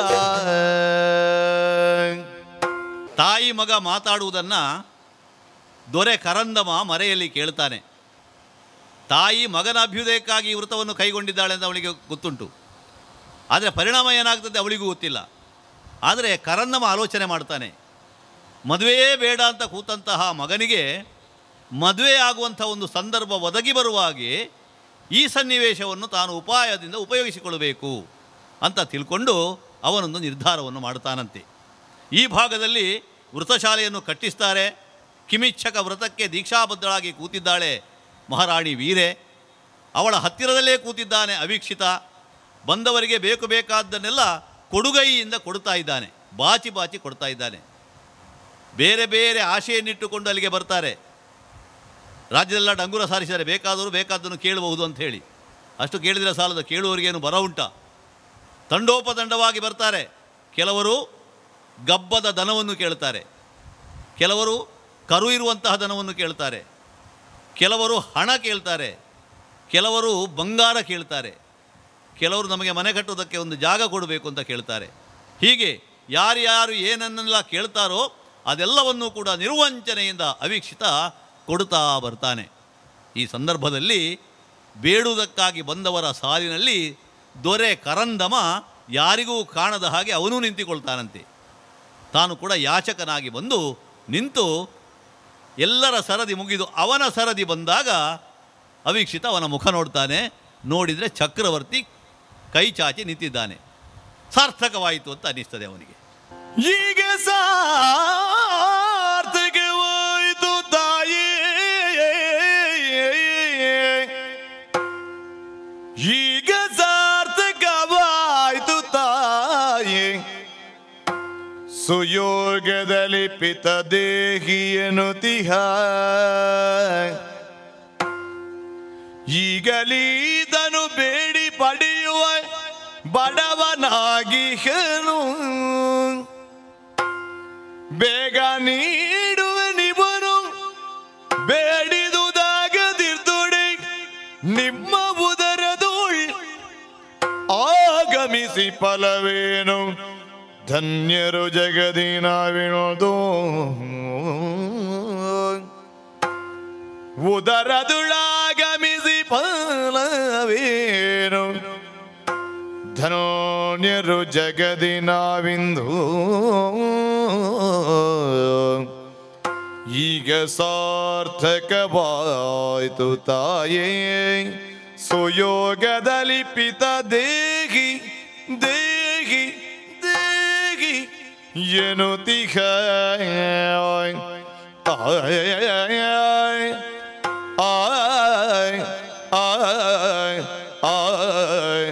ತಾಯಿ ಮಗ ಮಾತಾಡುವುದನ್ನು ದೊರೆ ಕರಂದಮ ಮರೆಯಲ್ಲಿ ಕೇಳ್ತಾನೆ ತಾಯಿ ಮಗನ ಅಭ್ಯುದಯಕ್ಕಾಗಿ ಈ ವೃತವನ್ನು ಕೈಗೊಂಡಿದ್ದಾಳೆ ಅಂತ ಅವಳಿಗೆ ಗೊತ್ತುಂಟು ಆದರೆ ಪರಿಣಾಮ ಏನಾಗ್ತದೆ ಅವಳಿಗೂ ಗೊತ್ತಿಲ್ಲ ಆದರೆ ಕರಂದಮ ಆಲೋಚನೆ ಮಾಡ್ತಾನೆ ಮದುವೆಯೇ ಬೇಡ ಅಂತ ಕೂತಂತಹ ಮಗನಿಗೆ ಮದುವೆ ಆಗುವಂಥ ಒಂದು ಸಂದರ್ಭ ಒದಗಿ ಬರುವ ಹಾಗೆ ಈ ಸನ್ನಿವೇಶವನ್ನು ತಾನು ಉಪಾಯದಿಂದ ಉಪಯೋಗಿಸಿಕೊಳ್ಳಬೇಕು ಅಂತ ತಿಳ್ಕೊಂಡು ಅವನೊಂದು ನಿರ್ಧಾರವನ್ನು ಮಾಡ್ತಾನಂತೆ ಈ ಭಾಗದಲ್ಲಿ ವೃತಶಾಲೆಯನ್ನು ಕಟ್ಟಿಸ್ತಾರೆ ಕಿಮಿಚ್ಛಕ ವ್ರತಕ್ಕೆ ದೀಕ್ಷಾಬದ್ಧಳಾಗಿ ಕೂತಿದ್ದಾಳೆ ಮಹಾರಾಣಿ ವೀರೆ ಅವಳ ಹತ್ತಿರದಲ್ಲೇ ಕೂತಿದ್ದಾನೆ ಅವೀಕ್ಷಿತ ಬಂದವರಿಗೆ ಬೇಕು ಬೇಕಾದ್ದನ್ನೆಲ್ಲ ಕೊಡುಗೈಯಿಂದ ಕೊಡ್ತಾ ಇದ್ದಾನೆ ಬಾಚಿ ಬಾಚಿ ಕೊಡ್ತಾ ಇದ್ದಾನೆ ಬೇರೆ ಬೇರೆ ಆಶೆಯನ್ನಿಟ್ಟುಕೊಂಡು ಅಲ್ಲಿಗೆ ಬರ್ತಾರೆ ರಾಜ್ಯದೆಲ್ಲ ಡಂಗುರ ಸಾರಿಸಿದ್ದಾರೆ ಬೇಕಾದರೂ ಬೇಕಾದ್ದನ್ನು ಕೇಳಬಹುದು ಅಂತ ಹೇಳಿ ಅಷ್ಟು ಕೇಳಿದರೆ ಸಾಲದ ಕೇಳುವವರಿಗೇನು ಬರ ಉಂಟ ತಂಡೋಪತಂಡವಾಗಿ ಬರ್ತಾರೆ ಕೆಲವರು ಗಬ್ಬದ ದನವನ್ನು ಕೇಳ್ತಾರೆ ಕೆಲವರು ಕರು ಇರುವಂತಹ ದನವನ್ನು ಕೇಳ್ತಾರೆ ಕೆಲವರು ಹಣ ಕೇಳ್ತಾರೆ ಕೆಲವರು ಬಂಗಾರ ಕೇಳ್ತಾರೆ ಕೆಲವರು ನಮಗೆ ಮನೆ ಕಟ್ಟುವುದಕ್ಕೆ ಒಂದು ಜಾಗ ಕೊಡಬೇಕು ಅಂತ ಕೇಳ್ತಾರೆ ಹೀಗೆ ಯಾರ್ಯಾರು ಏನನ್ನೆಲ್ಲ ಕೇಳ್ತಾರೋ ಅದೆಲ್ಲವನ್ನೂ ಕೂಡ ನಿರ್ವಂಚನೆಯಿಂದ ಅವೀಕ್ಷಿತ ಕೊಡುತ್ತಾ ಬರ್ತಾನೆ ಈ ಸಂದರ್ಭದಲ್ಲಿ ಬೇಡುವುದಕ್ಕಾಗಿ ಬಂದವರ ಸಾಲಿನಲ್ಲಿ ದೊರೆ ಕರಂದಮ ಯಾರಿಗೂ ಕಾಣದ ಹಾಗೆ ಅವನೂ ನಿಂತುಕೊಳ್ತಾನಂತೆ ತಾನು ಕೂಡ ಯಾಚಕನಾಗಿ ಬಂದು ನಿಂತು ಎಲ್ಲರ ಸರದಿ ಮುಗಿದು ಅವನ ಸರದಿ ಬಂದಾಗ ಅವೀಕ್ಷಿತ ಅವನ ಮುಖ ನೋಡ್ತಾನೆ ನೋಡಿದರೆ ಚಕ್ರವರ್ತಿ ಕೈ ಚಾಚಿ ನಿಂತಿದ್ದಾನೆ ಸಾರ್ಥಕವಾಯಿತು ಅಂತ ಅನ್ನಿಸ್ತದೆ ಅವನಿಗೆ ಈಗ ಸಾರ್ಥಕವಾಯಿತು ತಾಯೇ ಈಗ ಸಾರ್ಥಕವಾಯಿತು ತಾಯೇ ಸುಯೋಗದಲ್ಲಿ ಪಿತ ದೇಹಿಯನು ತಿಹ ಈಗಲೀದನು ಬೇಡಿ ಪಡೆಯುವ ಬಡವನಾಗಿಹನು ಬೇಗ ನೀಡುವ ನಿವನು ಬೇಡಿದುದಾಗದಿರ್ದುಡೆ ನಿಮ್ಮ ಉದರದೋಳ್ ಆಗಮಿಸಿ ಫಲವೇನು ಧನ್ಯರು ಜಗದಿನ ವಿನೋದೋ ಉದರದುಳಾಗಮಿಸಿ ಫಲವೇನು ಧನೋನ್ಯರು ಜಗದಿನಾವಿಂದು ಈಗ ಸಾರ್ಥಕವಾಯಿತು ತಾಯೇ ಸುಯೋಗದಲ್ಲಿ ಪಿತ ದೇಹಿ ದೇಹಿ ದೇಹಿ ಎನ್ನುತ್ತಿಹ ಆಯ್ ಆಯ್ ಆಯ್ ಆಯ್ ಆಯ್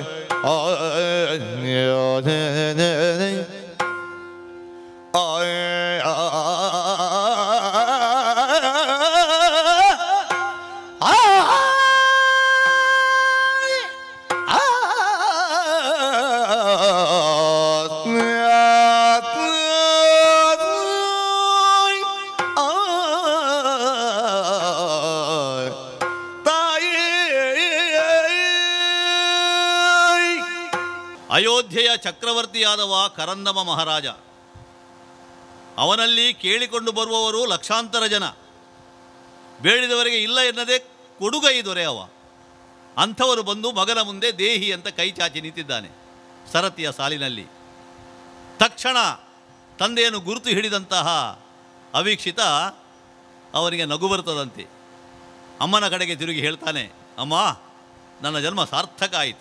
ತಾಯಿ ಅಯೋಧ್ಯೆಯ ಚಕ್ರವರ್ತಿಯಾದವ ಕರಂದಮ ಮಹಾರಾಜ ಅವನಲ್ಲಿ ಕೇಳಿಕೊಂಡು ಬರುವವರು ಲಕ್ಷಾಂತರ ಜನ ಬೇಡಿದವರಿಗೆ ಇಲ್ಲ ಎನ್ನದೇ ಕೊಡುಗೈ ದೊರೆ ಅವ ಅಂಥವರು ಬಂದು ಮಗನ ಮುಂದೆ ದೇಹಿ ಅಂತ ಕೈ ಚಾಚಿ ನಿಂತಿದ್ದಾನೆ ಸರತಿಯ ಸಾಲಿನಲ್ಲಿ ತಕ್ಷಣ ತಂದೆಯನ್ನು ಗುರುತು ಹಿಡಿದಂತಹ ಅವೀಕ್ಷಿತ ಅವನಿಗೆ ನಗು ಬರ್ತದಂತೆ ಅಮ್ಮನ ಕಡೆಗೆ ತಿರುಗಿ ಹೇಳ್ತಾನೆ ಅಮ್ಮ ನನ್ನ ಜನ್ಮ ಸಾರ್ಥಕ ಆಯಿತು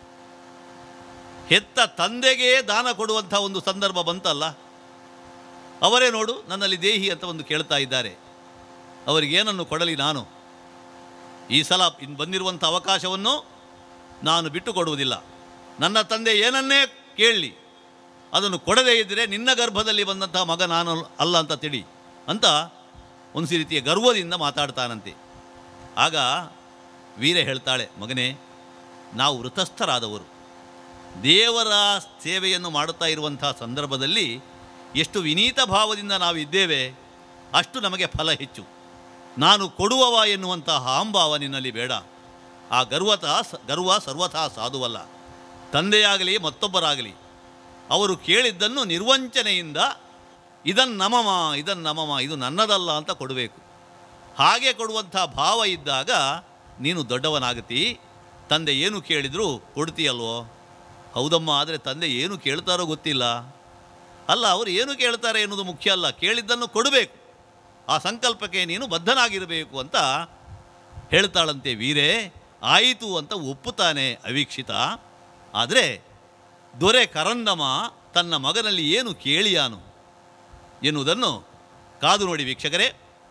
ಹೆತ್ತ ತಂದೆಗೆ ದಾನ ಕೊಡುವಂಥ ಒಂದು ಸಂದರ್ಭ ಬಂತಲ್ಲ ಅವರೇ ನೋಡು ನನ್ನಲ್ಲಿ ದೇಹಿ ಅಂತ ಒಂದು ಕೇಳ್ತಾ ಇದ್ದಾರೆ ಅವರಿಗೇನನ್ನು ಕೊಡಲಿ ನಾನು ಈ ಸಲ ಇನ್ನು ಬಂದಿರುವಂಥ ಅವಕಾಶವನ್ನು ನಾನು ಬಿಟ್ಟು ಕೊಡುವುದಿಲ್ಲ ನನ್ನ ತಂದೆ ಏನನ್ನೇ ಕೇಳಲಿ ಅದನ್ನು ಕೊಡದೇ ಇದ್ದರೆ ನಿನ್ನ ಗರ್ಭದಲ್ಲಿ ಬಂದಂತಹ ಮಗ ನಾನು ಅಲ್ಲ ಅಂತ ತಿಳಿ ಅಂತ ಒಂದು ರೀತಿಯ ಗರ್ವದಿಂದ ಮಾತಾಡ್ತಾನಂತೆ ಆಗ ವೀರ ಹೇಳ್ತಾಳೆ ಮಗನೇ ನಾವು ವೃತಸ್ಥರಾದವರು ದೇವರ ಸೇವೆಯನ್ನು ಮಾಡುತ್ತಾ ಇರುವಂಥ ಸಂದರ್ಭದಲ್ಲಿ ಎಷ್ಟು ವಿನೀತ ಭಾವದಿಂದ ನಾವು ಇದ್ದೇವೆ ಅಷ್ಟು ನಮಗೆ ಫಲ ಹೆಚ್ಚು ನಾನು ಕೊಡುವವ ಎನ್ನುವಂತಹ ಅಹಂಭಾವ ನಿನ್ನಲ್ಲಿ ಬೇಡ ಆ ಗರ್ವತ ಗರ್ವ ಸರ್ವಥಾ ಸಾಧುವಲ್ಲ ತಂದೆಯಾಗಲಿ ಮತ್ತೊಬ್ಬರಾಗಲಿ ಅವರು ಕೇಳಿದ್ದನ್ನು ನಿರ್ವಂಚನೆಯಿಂದ ಇದನ್ನು ನಮಮ ಇದನ್ನು ನಮಮ ಇದು ನನ್ನದಲ್ಲ ಅಂತ ಕೊಡಬೇಕು ಹಾಗೆ ಕೊಡುವಂಥ ಭಾವ ಇದ್ದಾಗ ನೀನು ದೊಡ್ಡವನಾಗತಿ ತಂದೆ ಏನು ಕೇಳಿದರೂ ಕೊಡ್ತೀಯಲ್ವೋ ಹೌದಮ್ಮ ಆದರೆ ತಂದೆ ಏನು ಕೇಳ್ತಾರೋ ಗೊತ್ತಿಲ್ಲ ಅಲ್ಲ ಅವರು ಏನು ಕೇಳ್ತಾರೆ ಎನ್ನುವುದು ಮುಖ್ಯ ಅಲ್ಲ ಕೇಳಿದ್ದನ್ನು ಕೊಡಬೇಕು ಆ ಸಂಕಲ್ಪಕ್ಕೆ ನೀನು ಬದ್ಧನಾಗಿರಬೇಕು ಅಂತ ಹೇಳ್ತಾಳಂತೆ ವೀರೇ ಆಯಿತು ಅಂತ ಒಪ್ಪುತ್ತಾನೆ ಅವೀಕ್ಷಿತ ಆದರೆ ದೊರೆ ಕರಂದಮ ತನ್ನ ಮಗನಲ್ಲಿ ಏನು ಕೇಳಿಯಾನು ಎನ್ನುವುದನ್ನು ಕಾದು ನೋಡಿ ವೀಕ್ಷಕರೇ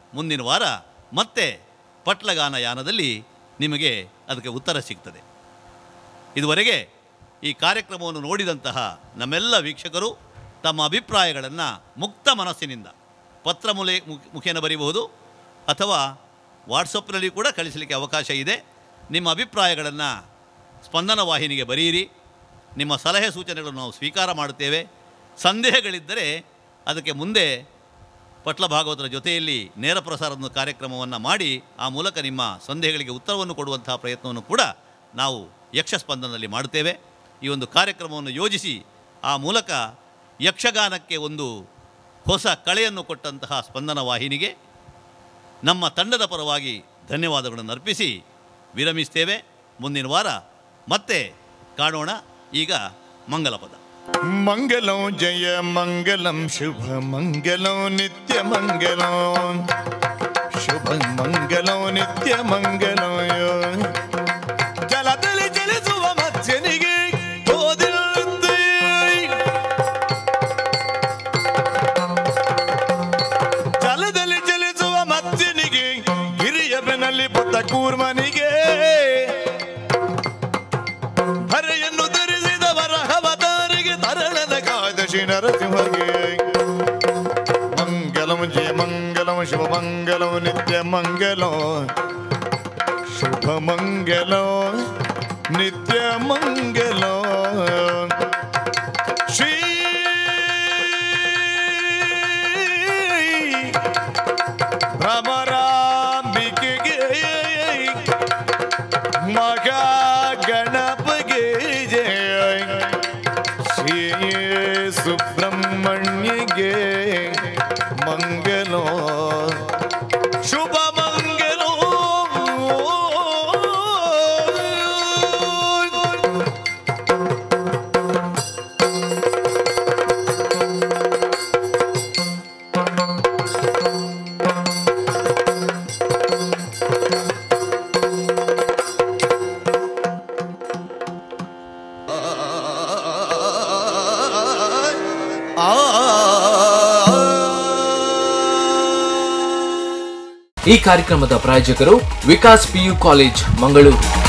ಮುಂದಿನ ವಾರ ಮತ್ತೆ ಪಟ್ಲಗಾನ ಯಾನದಲ್ಲಿ ನಿಮಗೆ ಅದಕ್ಕೆ ಉತ್ತರ ಸಿಗ್ತದೆ ಇದುವರೆಗೆ ಈ ಕಾರ್ಯಕ್ರಮವನ್ನು ನೋಡಿದಂತಹ ನಮ್ಮೆಲ್ಲ ವೀಕ್ಷಕರು ತಮ್ಮ ಅಭಿಪ್ರಾಯಗಳನ್ನು ಮುಕ್ತ ಮನಸ್ಸಿನಿಂದ ಪತ್ರ ಮೂಲೆ ಮುಖ- ಮುಖೇನ ಬರೀಬಹುದು ಅಥವಾ ವಾಟ್ಸಪ್ನಲ್ಲಿ ಕೂಡ ಕಳಿಸಲಿಕ್ಕೆ ಅವಕಾಶ ಇದೆ ನಿಮ್ಮ ಅಭಿಪ್ರಾಯಗಳನ್ನು ಸ್ಪಂದನ ವಾಹಿನಿಗೆ ಬರೆಯಿರಿ ನಿಮ್ಮ ಸಲಹೆ ಸೂಚನೆಗಳನ್ನು ನಾವು ಸ್ವೀಕಾರ ಮಾಡುತ್ತೇವೆ ಸಂದೇಹಗಳಿದ್ದರೆ ಅದಕ್ಕೆ ಮುಂದೆ ಪಟ್ಲ ಭಾಗವತರ ಜೊತೆಯಲ್ಲಿ ನೇರ ಪ್ರಸಾರದ ಕಾರ್ಯಕ್ರಮವನ್ನು ಮಾಡಿ ಆ ಮೂಲಕ ನಿಮ್ಮ ಸಂದೇಹಗಳಿಗೆ ಉತ್ತರವನ್ನು ಕೊಡುವಂತಹ ಪ್ರಯತ್ನವನ್ನು ಕೂಡ ನಾವು ಯಕ್ಷ ಸ್ಪಂದನದಲ್ಲಿ ಮಾಡುತ್ತೇವೆ ಈ ಒಂದು ಕಾರ್ಯಕ್ರಮವನ್ನು ಯೋಜಿಸಿ ಆ ಮೂಲಕ ಯಕ್ಷಗಾನಕ್ಕೆ ಒಂದು ಹೊಸ ಕಳೆಯನ್ನು ಕೊಟ್ಟಂತಹ ಸ್ಪಂದನ ವಾಹಿನಿಗೆ ನಮ್ಮ ತಂಡದ ಪರವಾಗಿ ಧನ್ಯವಾದಗಳನ್ನು ಅರ್ಪಿಸಿ ವಿರಮಿಸ್ತೇವೆ ಮುಂದಿನ ವಾರ ಮತ್ತೆ ಕಾಣೋಣ ಈಗ ಮಂಗಲ ಪದ ಮಂಗಲಂ ಜಯ ಮಂಗಲಂ ಶುಭ ಮಂಗಲಂ ನಿತ್ಯ ಮಂಗಲಂ ಶುಭ ಮಂಗಲಂ ನಿತ್ಯ ಮಂಗಲಂ ಜಲದಲ್ಲಿ ಚಲಿಸುವ ಮತ್ಸ್ಯನಿಗೆ ಓದಿರುತ್ತೆ ಜಲದಲ್ಲಿ ಚಲಿಸುವ ಮತ್ಸ್ಯನಿಗೆ ಹಿರಿಯ ಬೆನ್ನಲ್ಲಿ ಪುತ್ತ ಕೂರ್ಮನಿಗೆ ಹರೆಯನ್ನು ಧರಿಸಿದ ವರಹವತಾರಿಗೆ ತರಳನ ಕಾದಶಿ ನರಸಿಂಹಗೆ ಮಂಗಲಂ ಜಯ ಮಂಗಲಂ ಶುಭ ಮಂಗಲಂ ನಿತ್ಯ ಮಂಗಲಂ ಶುಭ ಮಂಗಲಂ ನಿತ್ಯ ಮಂಗಲಂ ಶ್ರೀ ಭ್ರಮರಾಂಬಿಕೆಗೆ ಮಗ ಗಣಪಗೆ ಜಯ ಶ್ರೀ ಸುಬ್ರಹ್ಮಣ್ಯಗೆ ಮಂಗಲೋ ಶುಭ ಮಂಗಲೋ ಈ ಕಾರ್ಯಕ್ರಮದ ಪ್ರಾಯೋಜಕರು ವಿಕಾಸ್ ಪಿಯು ಕಾಲೇಜ್ ಮಂಗಳೂರು